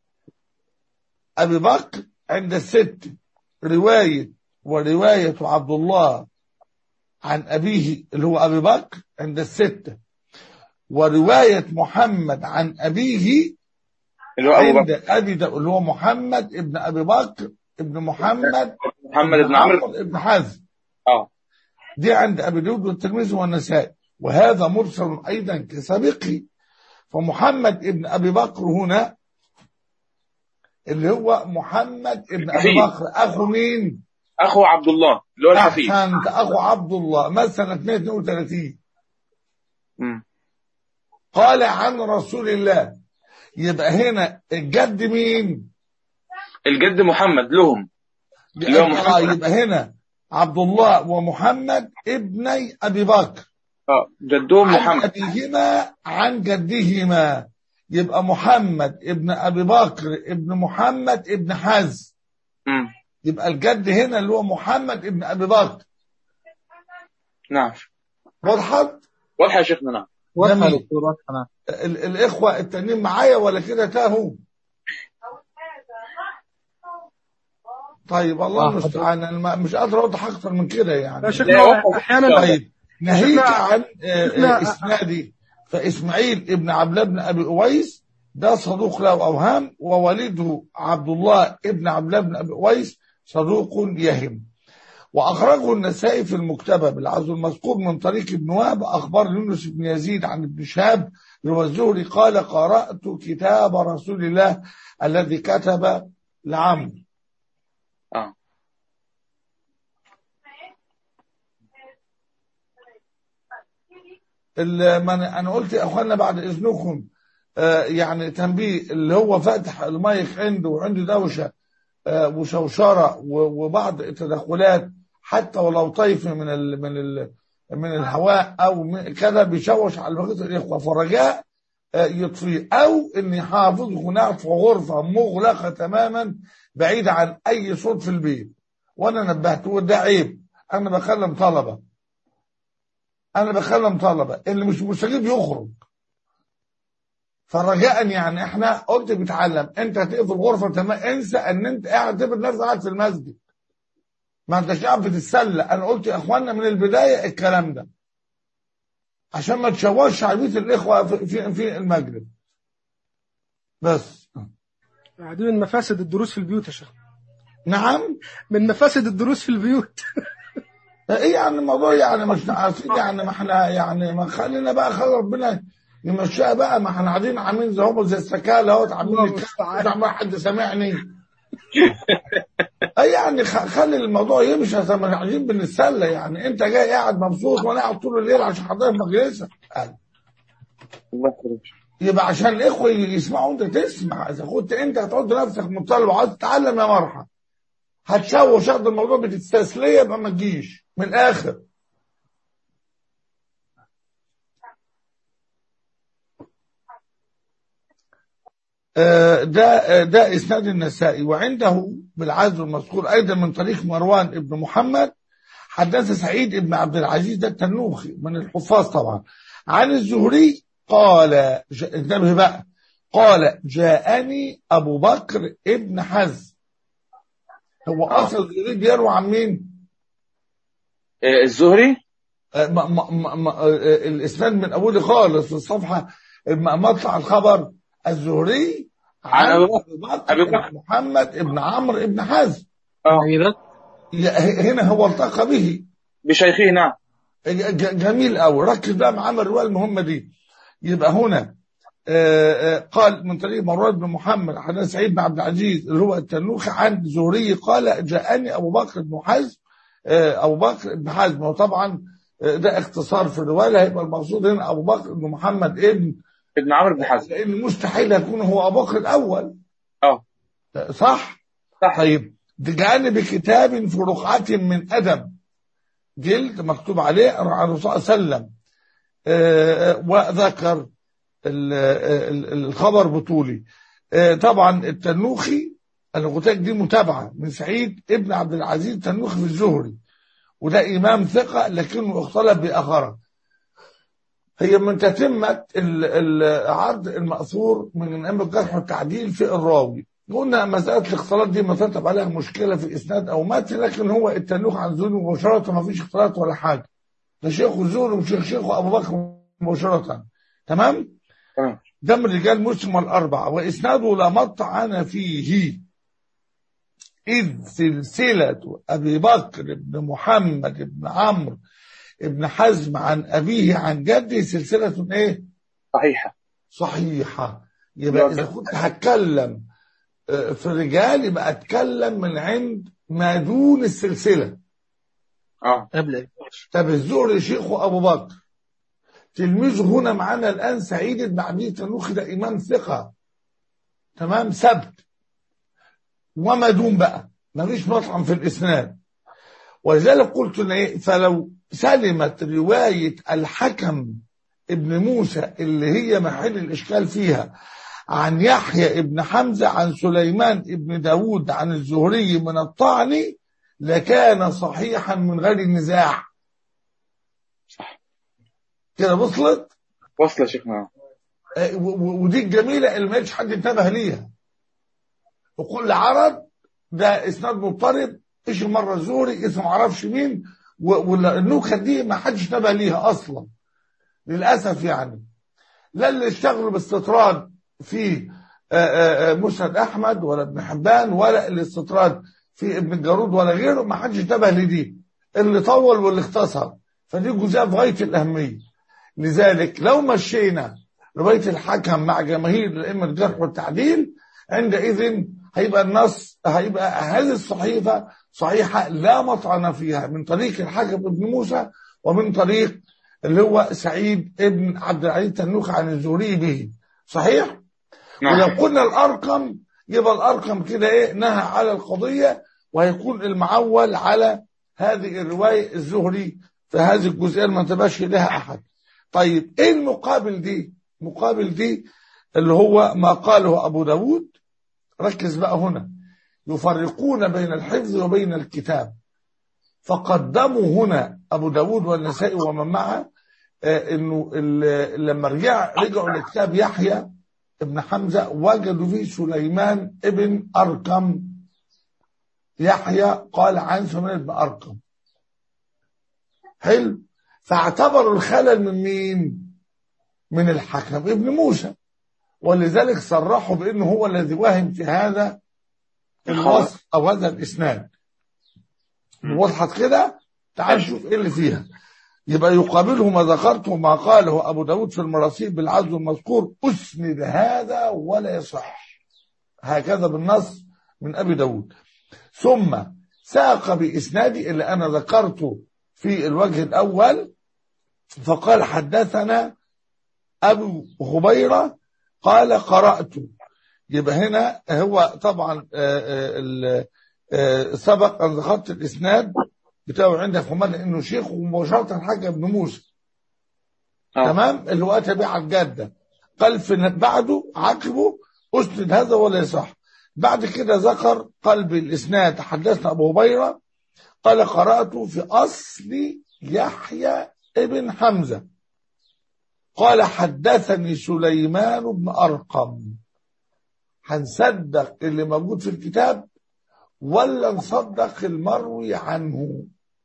أبي بكر عند الست رواية ورواية عبد الله عن أبيه اللي هو أبي بكر عند الستة ورواية محمد عن أبيه اللي هو ابو عند بكر أبي ده اللي هو محمد ابن أبي بكر ابن محمد محمد بن عمرو ابن حزم اه دي عند ابي داود والترمذي والنسائي وهذا مرسل ايضا كسابقه فمحمد ابن ابي بكر هنا اللي هو محمد ابن ابي الحفيد. بكر اخو مين؟ اخو عبد الله اللي هو الحفيد احسنت اخو عبد الله مات سنه 232 مم. قال عن رسول الله يبقى هنا الجد مين؟ الجد محمد لهم اللي هو يبقى, محمد. آه يبقى هنا عبد الله ومحمد ابني ابي بكر اه جدهم عن محمد ابيهما عن جدهما يبقى محمد ابن ابي بكر ابن محمد ابن حز مم. يبقى الجد هنا اللي هو محمد ابن ابي بكر نعم وضحت واضحه يا شيخنا نعم واضحة يا جميل. دكتور واضحة نعم ال- الاخوه التانيين معايا ولا كده تاهوا طيب الله آه، المستعان انا ما- مش قادر اوضح اكتر من كده يعني يا شيخنا احيانا طيب ناهيك عن آه، آه، شفنا- اسنادي فاسماعيل ابن عبد الله بن ابي اويس ده صدوق له اوهام وولده عبد الله ابن عبد الله بن ابي اويس صدوق يهم واخرجه النسائي في المكتبه بالعزو المذكور من طريق ابن وهب اخبار يونس بن يزيد عن ابن شهاب اللي هو الزهري قال قرات كتاب رسول الله الذي كتب لعمرو اه ال- ما انا أنا قلت يا اخوانا بعد اذنكم آه، يعني تنبيه اللي هو فاتح المايك عنده وعنده دوشه آه، وشوشره و- وبعض التدخلات حتى ولو طيف من ال من ال من الهواء او من- كذا بيشوش على بقيه الاخوه فالرجاء آه، يطفيه او ان يحافظ هناك في غرفه مغلقه تماما بعيده عن اي صوت في البيت وانا نبهته وده عيب انا بكلم طلبه انا بكلم طلبه اللي مش مستجيب يخرج فرجاء يعني احنا قلت بتعلم انت هتقفل الغرفه تمام انسى ان انت قاعد تبقى نفسك قاعد في المسجد ما انتش قاعد بتتسلى انا قلت يا اخوانا من البدايه الكلام ده عشان ما تشوش عبيد الاخوه في في, في المجلس بس دي من مفاسد الدروس في البيوت يا شيخ نعم من مفاسد الدروس في البيوت ايه يعني الموضوع يعني مش عارفين يعني ما احنا يعني ما خلينا بقى خلي ربنا يمشيها بقى ما احنا قاعدين عاملين زي هم زي السكاله اهوت عاملين الله نتكلم المستعان. مش عمال حد سامعني اي يعني خ- خلي الموضوع يمشي عشان ما قاعدين بنتسلى يعني انت جاي قاعد مبسوط وانا قاعد طول الليل عشان حضرتك مجلسك الله يخليك يبقى عشان الاخوه يسمعوا انت تسمع اذا كنت انت هتقعد نفسك مطالب وعايز تتعلم يا مرحب هتشوش هذا الموضوع بتستسليه يبقى ما تجيش من الاخر آه، ده آه، ده اسناد النسائي وعنده بالعزل المذكور ايضا من طريق مروان ابن محمد حدث سعيد ابن عبد العزيز ده التنوخي من الحفاظ طبعا عن الزهري قال ج- انتبه بقى قال جاءني ابو بكر ابن حزم هو اصل الزهري بيروي عن مين؟ آه، الزهري آه، ما ما ما ما آه، الاسناد من اوله خالص في الصفحه ما مطلع الخبر الزهري عن عن أبو ابي بكر, أبي بكر. بن محمد ابن عمرو ابن حزم اه أيضا ي- هنا هو التقى به بشيخه نعم ج- ج- جميل قوي ركز بقى معانا الروايه المهمه دي يبقى هنا آه، آه، قال من طريق مروان بن محمد عن سعيد بن عبد العزيز اللي هو التنوخي عن زهري قال جاءني ابو بكر بن حزم آه، ابو بكر بن حزم وطبعا آه، ده اختصار في الروايه هيبقى المقصود هنا ابو بكر بن محمد ابن ابن عمرو بن حزم لان مستحيل يكون هو ابو بكر الاول اه آه، صح؟ صح طيب ده جاءني بكتاب في رقعة من أدب جلد مكتوب عليه عن الرسول صلى الله عليه وسلم آه، آه، وذكر ال- آه، ال- الخبر بطولي آه، طبعا التنوخي انا قلت لك دي متابعه من سعيد ابن عبد العزيز التنوخي في الزهري وده امام ثقه لكنه اختلف باخره هي من تتمه ال- العرض الماثور من ائمه الجرح والتعديل في الراوي قلنا مساله الاختلاط دي ما ترتب عليها مشكله في اسناد او متن لكن هو التنوخ عن زهري مباشره ما فيش اختلاط ولا حاجه ده شيخ الزهري وشيخ شيخه ابو بكر مباشره تمام تمام ده من رجال مسلم الأربعة وإسناده لا مطعن فيه إذ سلسلة أبي بكر بن محمد بن عمرو ابن حزم عن أبيه عن جده سلسلة إيه صحيحة صحيحة يبقى إذا كنت هتكلم آه، في الرجال يبقى أتكلم من عند ما دون السلسلة اه قبل طب الزهري شيخه أبو بكر تلميذه هنا معانا الآن سعيد بن عبد التنوخي ده إمام ثقة تمام ثبت وما دون بقى مفيش مطعم في الإسناد ولذلك قلت إن إيه فلو سلمت رواية الحكم ابن موسى اللي هي محل الإشكال فيها عن يحيى ابن حمزة عن سليمان ابن داود عن الزهري من الطعن لكان صحيحا من غير نزاع كده وصلت وصل يا شيخنا آه، و- و- ودي الجميلة اللي ما يجيش حد انتبه ليها وكل عرض ده اسناد مضطرب ايش مرة زوري اسم معرفش مين و- والنكت دي ما حدش انتبه ليها اصلا للاسف يعني لا اللي اشتغلوا باستطراد في آه، آه، آه، مسند احمد ولا ابن حبان ولا الاستطراد في ابن الجارود ولا غيره ما حدش انتبه لدي اللي طول واللي اختصر فدي جزئيه في غايه الاهميه لذلك لو مشينا روايه الحكم مع جماهير ائمه الجرح والتعديل عندئذ هيبقى النص هيبقى هذه الصحيفه صحيحه لا مطعن فيها من طريق الحكم ابن موسى ومن طريق اللي هو سعيد ابن عبد العزيز تنوخ عن الزهري به صحيح؟ ولو نعم قلنا الارقم يبقى الارقم كده ايه نهى على القضيه وهيكون المعول على هذه الروايه الزهري في هذه الجزئيه اللي ما انتبهش لها احد. طيب ايه المقابل دي؟ مقابل دي اللي هو ما قاله ابو داود ركز بقى هنا يفرقون بين الحفظ وبين الكتاب فقدموا هنا ابو داود والنسائي ومن معه آه، انه ال- لما رجع رجعوا لكتاب يحيى ابن حمزة وجدوا فيه سليمان ابن أرقم يحيى قال عن سليمان ابن أرقم حلو فاعتبروا الخلل من مين من الحكم ابن موسى ولذلك صرحوا بأنه هو الذي وهم في هذا الوصف أو هذا الإسناد وضحت كده تعال شوف ايه اللي فيها يبقى يقابله ما ذكرته ما قاله أبو داود في المراسيل بالعزو المذكور أسند هذا ولا يصح هكذا بالنص من أبي داود ثم ساق بإسنادي اللي أنا ذكرته في الوجه الأول فقال حدثنا أبو هبيرة قال قرأت يبقى هنا هو طبعا آه، آه، ال- آه، سبق أن ذكرت الإسناد بتاعه عندك في مالك انه شيخ ومباشره الحاج ابن موسى آه. تمام اللي هو تبع الجده قال في بعده عقبه اسند هذا ولا يصح بعد كده ذكر قلب الاسناد حدثنا ابو هبيره قال قرات في اصل يحيى ابن حمزه قال حدثني سليمان بن ارقم هنصدق اللي موجود في الكتاب ولا نصدق المروي عنه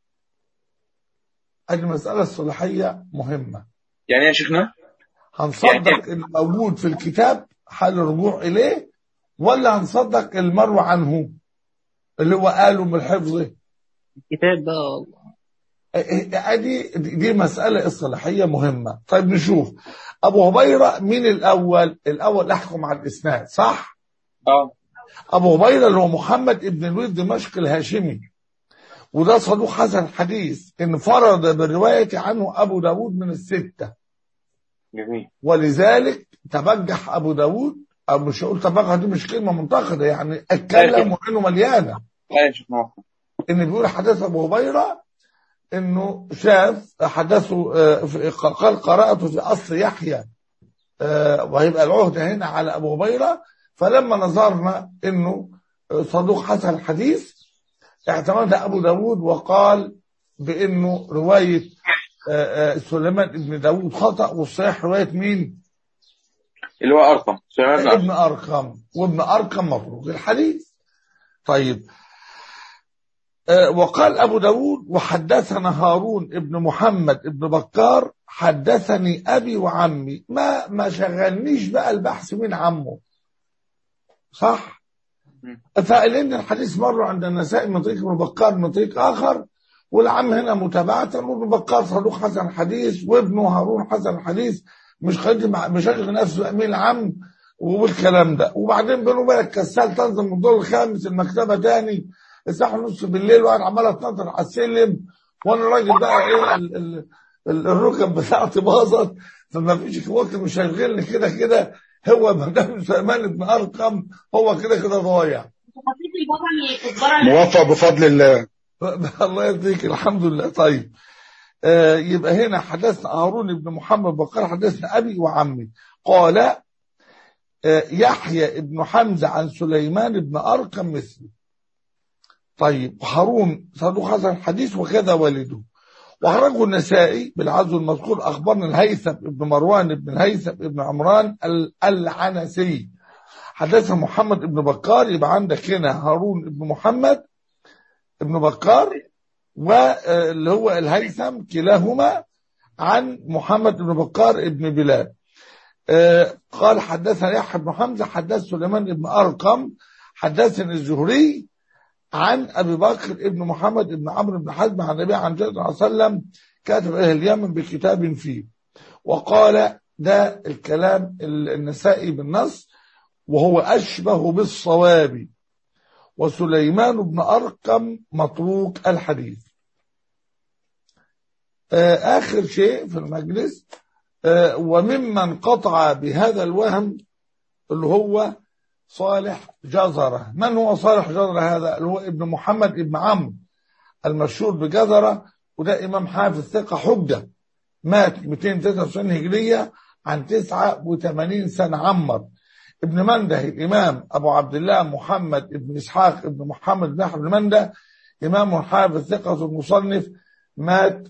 المسألة الصلاحية مهمة يعني ايه يا شيخنا هنصدق الموجود في الكتاب حال الرجوع إليه ولا هنصدق المروي عنه اللي هو قاله من الحفظ الكتاب بقى والله ادي دي مسألة اصطلاحية مهمة طيب نشوف أبو هبيرة مين الأول الأول أحكم على الإسناد صح اه أبو هبيرة اللي هو محمد ابن الوليد دمشق الهاشمي وده صدوق حسن حديث انفرد بالرواية عنه أبو داود من الستة جميل ولذلك تبجح أبو داود أو مش هقول تبجح دي مش كلمة منتقدة يعني اتكلم وعينه مليانة لا يا شيخنا إن بيقول حدث أبو هبيرة إنه شاف حدثه آه، في- قال قرأته في أصل يحيى آه، وهيبقى العهدة هنا على أبو هبيرة فلما نظرنا إنه آه، صدوق حسن الحديث اعتمد أبو داود وقال بأنه رواية آه، آه، سليمان ابن داود خطأ والصحيح رواية مين؟ اللي هو ارقم سليمان بن ابن أرقم. أرقم وابن أرقم مبروك الحديث طيب آه، وقال أبو داود وحدثنا هارون ابن محمد ابن بكار حدثني أبي وعمي ما ما شغلنيش بقى البحث مين عمه صح مم. فلأن الحديث مر عند النسائي من طريق ابن بكار من طريق آخر والعم هنا متابعة وابن بكار صدوق حسن حديث وابنه هارون حسن حديث مش خلي مع مشغل نفسه امين العم والكلام ده وبعدين بينه وبينك كسال تنزل من الدور الخامس المكتبه تاني الساعه نص بالليل وانا عمال اتنطر على السلم وانا راجل بقى ايه ال ال ال الركب بتاعتي باظت فما فيش وقت مشغلني كده كده هو مدام سليمان بن ارقم هو كده كده ضايع موفق بفضل الله الله يرضيك الحمد لله طيب آه يبقى هنا حدثنا هارون بن محمد بكر حدثنا ابي وعمي قال آه يحيى بن حمزه عن سليمان بن ارقم مثله طيب هارون صدوق حسن الحديث وكذا والده وخرجه النسائي بالعزو المذكور اخبرنا الهيثم بن مروان بن الهيثم بن عمران ال- العنسي حدثنا محمد بن بكار يبقى عندك هنا هارون بن محمد ابن بكار واللي هو الهيثم كلاهما عن محمد بن بكار ابن بلال آه، قال حدثنا يحيى بن حمزه حدث سليمان بن ارقم حدثني الزهري عن ابي بكر ابن محمد بن عمرو بن حزم عن النبي عن جابر صلى الله عليه وسلم كاتب اهل اليمن بكتاب فيه وقال ده الكلام النسائي بالنص وهو اشبه بالصواب وسليمان بن أرقم متروك الحديث آه، آخر شيء في المجلس آه، وممن قطع بهذا الوهم اللي هو صالح جزرة من هو صالح جزرة هذا اللي هو ابن محمد ابن عمرو المشهور بجزرة وده إمام حافظ ثقة حجة مات 293 هجرية عن 89 سنة عمر ابن منده الإمام أبو عبد الله محمد ابن إسحاق ابن محمد بن أحمد منده إمام حافظ ثقة المصنف مات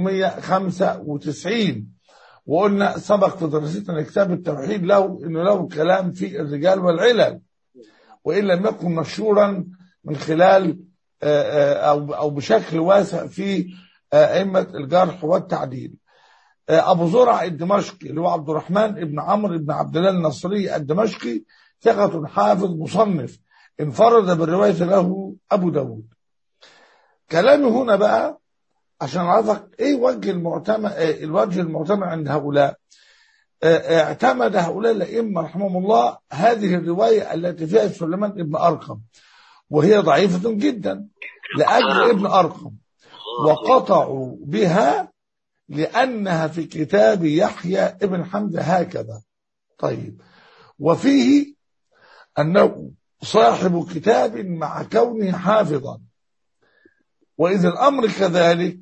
395 وقلنا سبق في دراستنا كتاب التوحيد له انه له كلام في الرجال والعلل وان لم يكن مشهورا من خلال آه، آه، او او بشكل واسع في آه، ائمه الجرح والتعديل آه، ابو زرع الدمشقي اللي هو عبد الرحمن ابن عمرو بن عبد الله النصري الدمشقي ثقة حافظ مصنف انفرد بالرواية له ابو داود كلامي هنا بقى عشان اعرفك ايه وجه المعتمد آه، الوجه المعتمد عند هؤلاء آه، اعتمد هؤلاء الائمه رحمهم الله هذه الروايه التي فيها سليمان ابن ارقم وهي ضعيفه جدا لاجل ابن ارقم وقطعوا بها لانها في كتاب يحيى ابن حمزه هكذا طيب وفيه انه صاحب كتاب مع كونه حافظا واذا الامر كذلك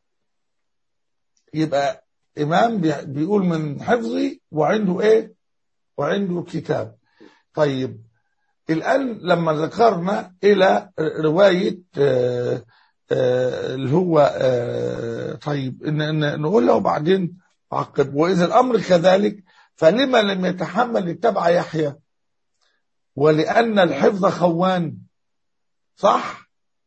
يبقى امام بي- بيقول من حفظي وعنده ايه وعنده كتاب طيب الان لما ذكرنا الى روايه آه، آه، اللي هو آه، طيب إن إن نقول له بعدين عقب واذا الامر كذلك فلما لم يتحمل اتبع يحيى ولان الحفظ خوان صح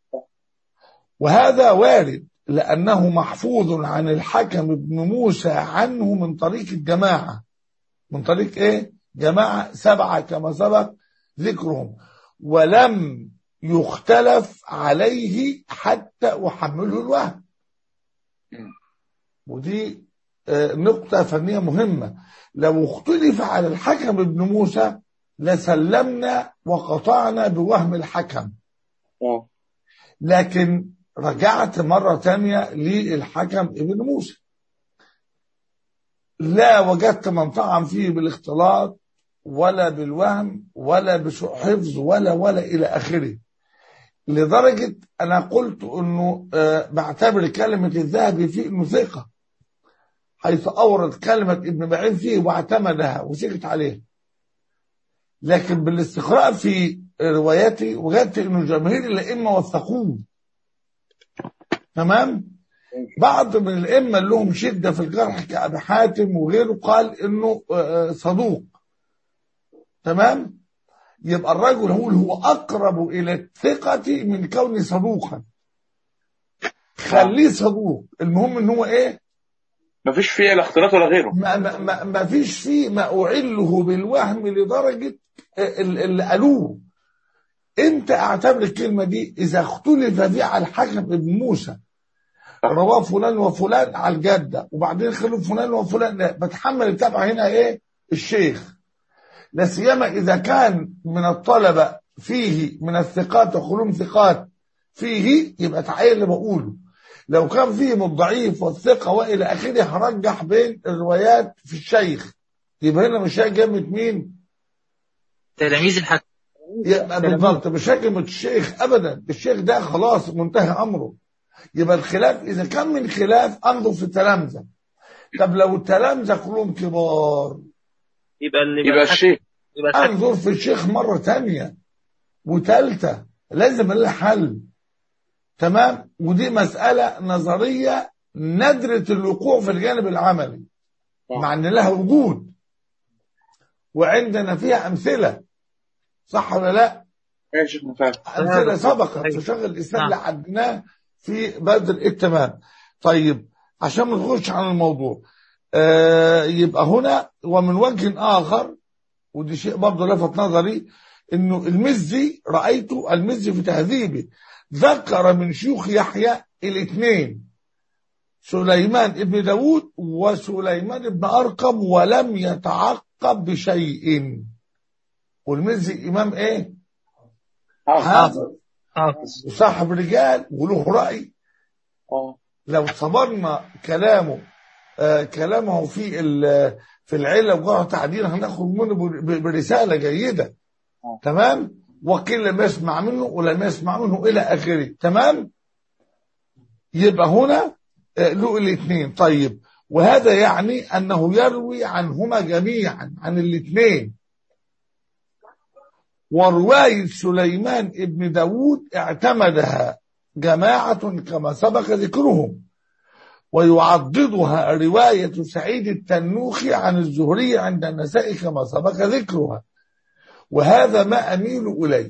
وهذا وارد لأنه محفوظ عن الحكم بن موسى عنه من طريق الجماعة من طريق إيه؟ جماعة سبعة كما سبق ذكرهم ولم يختلف عليه حتى أحمله الوهم ودي آه، نقطة فنية مهمة لو اختلف على الحكم ابن موسى لسلمنا وقطعنا بوهم الحكم اه لكن رجعت مرة تانية للحكم ابن موسى لا وجدت من طعن فيه بالاختلاط ولا بالوهم ولا بسوء حفظ ولا ولا إلى آخره لدرجة أنا قلت أنه آه، بعتبر كلمة الذهبي فيه أنه ثقة حيث أورد كلمة ابن معين فيه واعتمدها وسكت عليها لكن بالاستقراء في رواياتي وجدت انه جماهير الائمه وثقوه تمام بعض من الائمه اللي لهم شده في الجرح كابي حاتم وغيره قال انه آه، صدوق تمام يبقى الرجل هو هو اقرب الى الثقه من كونه صدوقا خليه صدوق المهم ان هو ايه مفيش فيه لا اختلاط ولا غيره ما, ما, ما, ما فيش فيه ما أعله بالوهم لدرجة ال- اللي قالوه انت اعتبر الكلمة دي اذا اختلف فيه على الحكم ابن موسى رواه فلان وفلان على الجدة وبعدين خلوا فلان وفلان لا بتحمل التابع هنا ايه الشيخ لا سيما اذا كان من الطلبة فيه من الثقات وخلوم ثقات فيه يبقى تعالى اللي بقوله لو كان فيه من الضعيف والثقة والى اخره هرجح بين الروايات في الشيخ يبقى هنا مش هيجمد مين تلاميذ الحكم يبقى بالضبط مش هجمة الشيخ ابدا الشيخ ده خلاص منتهي امره يبقى الخلاف اذا كان من خلاف انظر في التلامذه طب لو التلامذه كلهم كبار يبقى اللي يبقى الشيخ يبقى الحكم انظر في الشيخ مره تانية وثالثه لازم لها حل تمام ودي مساله نظريه نادره الوقوع في الجانب العملي مع ان لها وجود وعندنا فيها امثله صح ولا لا؟ ماشي فاهم أمثلة سبقت أيوة. في شغل الإسلام نعم. اللي عدناه في بدر التمام طيب عشان ما نخش عن الموضوع آه يبقى هنا ومن وجه آخر ودي شيء برضه لفت نظري انه المزي رأيته المزي في تهذيبه ذكر من شيوخ يحيى الاثنين سليمان ابن داود وسليمان ابن أرقم ولم يتعقب بشيء والمزي إمام إيه؟ حافظ حافظ وصاحب رجال وله رأي اه لو صبرنا كلامه آه كلامه في ال- في العلة وجرح تعديل هناخد منه ب- برسالة جيدة آه. تمام وقيل لم يسمع منه ولم يسمع منه إلى آخره تمام يبقى هنا آه، له الاثنين طيب وهذا يعني أنه يروي عنهما جميعا عن الاثنين ورواية سليمان ابن داود اعتمدها جماعة كما سبق ذكرهم ويعضدها رواية سعيد التنوخي عن الزهري عند النساء كما سبق ذكرها وهذا ما أميل إليه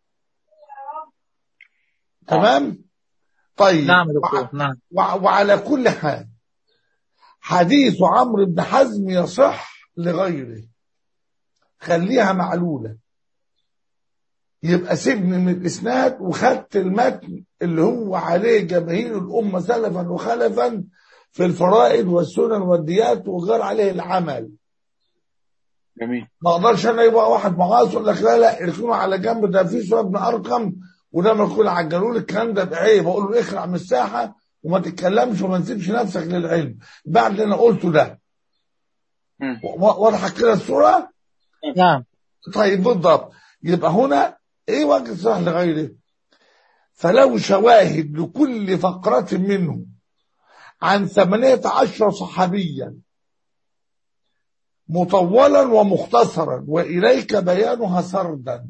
تمام طيب نعم يا وع- دكتور نعم وع- وعلى كل حال حديث عمرو بن حزم يصح لغيره خليها معلولة يبقى سيبني من الإسناد وخدت المتن اللي هو عليه جماهير الأمة سلفا وخلفا في الفرائض والسنن والديات وغير عليه العمل جميل ما اقدرش انا يبقى واحد معاصر يقول لك لا لا اركنوا على جنب ده في سؤال ابن ارقم وده ما يكون عجلوا لي الكلام ده بعيب اقول له اخلع من الساحه وما تتكلمش وما تسيبش نفسك للعلم بعد اللي انا قلته ده مم. و- واضحه كده الصوره نعم طيب بالضبط يبقى هنا ايه وجه صح لغيره فلو شواهد لكل فقرة منه عن ثمانية عشر صحابيا مطولا ومختصرا وإليك بيانها سردا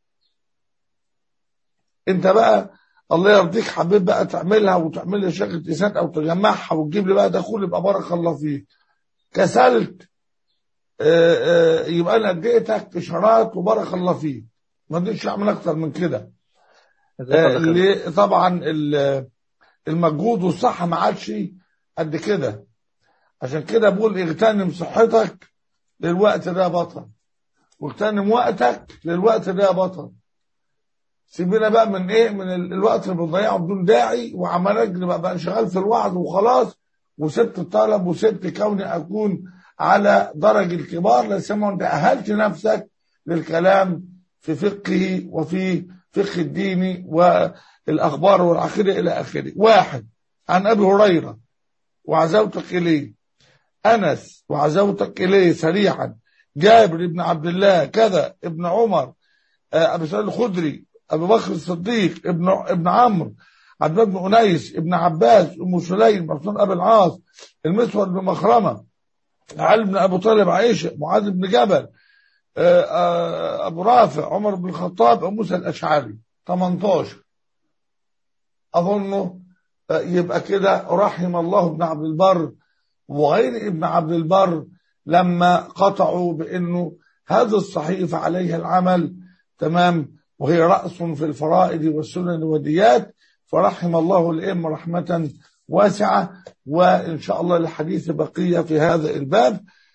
انت بقى الله يرضيك حبيب بقى تعملها وتعمل لي شقة لسان او تجمعها وتجيب لي بقى دخول يبقى بارك الله فيك كسلت آه، آه، يبقى انا اديتك اشارات وبارك الله فيك ما رضيتش اعمل اكتر من كده جزاك آه، الله خير. اللي طبعا ال- المجهود والصحه ما عادش قد كده عشان كده بقول اغتنم صحتك للوقت ده يا بطل واغتنم وقتك للوقت ده يا بطل سيبنا بقى من ايه من ال- الوقت اللي بنضيعه بدون داعي وعمال اجري بقى, بقى شغال في الوعظ وخلاص وسبت الطلب وسبت كوني اكون على درج الكبار لا سيما انت اهلت نفسك للكلام في فقهه وفي فقه الدين والاخبار والعقيده الى اخره. واحد عن ابي هريره وعزوتك اليه انس وعزوتك اليه سريعا جابر بن عبد الله كذا ابن عمر آه، ابي سعيد الخدري ابو بكر الصديق ابن ابن عمرو عبد الله بن انيس ابن عباس ام سليم عثمان ابي العاص المسور بن مخرمه علي بن ابو طالب عائشه معاذ بن جبل آه، آه، ابو رافع عمر بن الخطاب ابو موسى الاشعري 18 اظنه آه، يبقى كده رحم الله ابن عبد البر وغير ابن عبد البر لما قطعوا بانه هذه الصحيفه عليها العمل تمام وهي راس في الفرائض والسنن والديات فرحم الله الائمه رحمه واسعه وان شاء الله الحديث بقيه في هذا الباب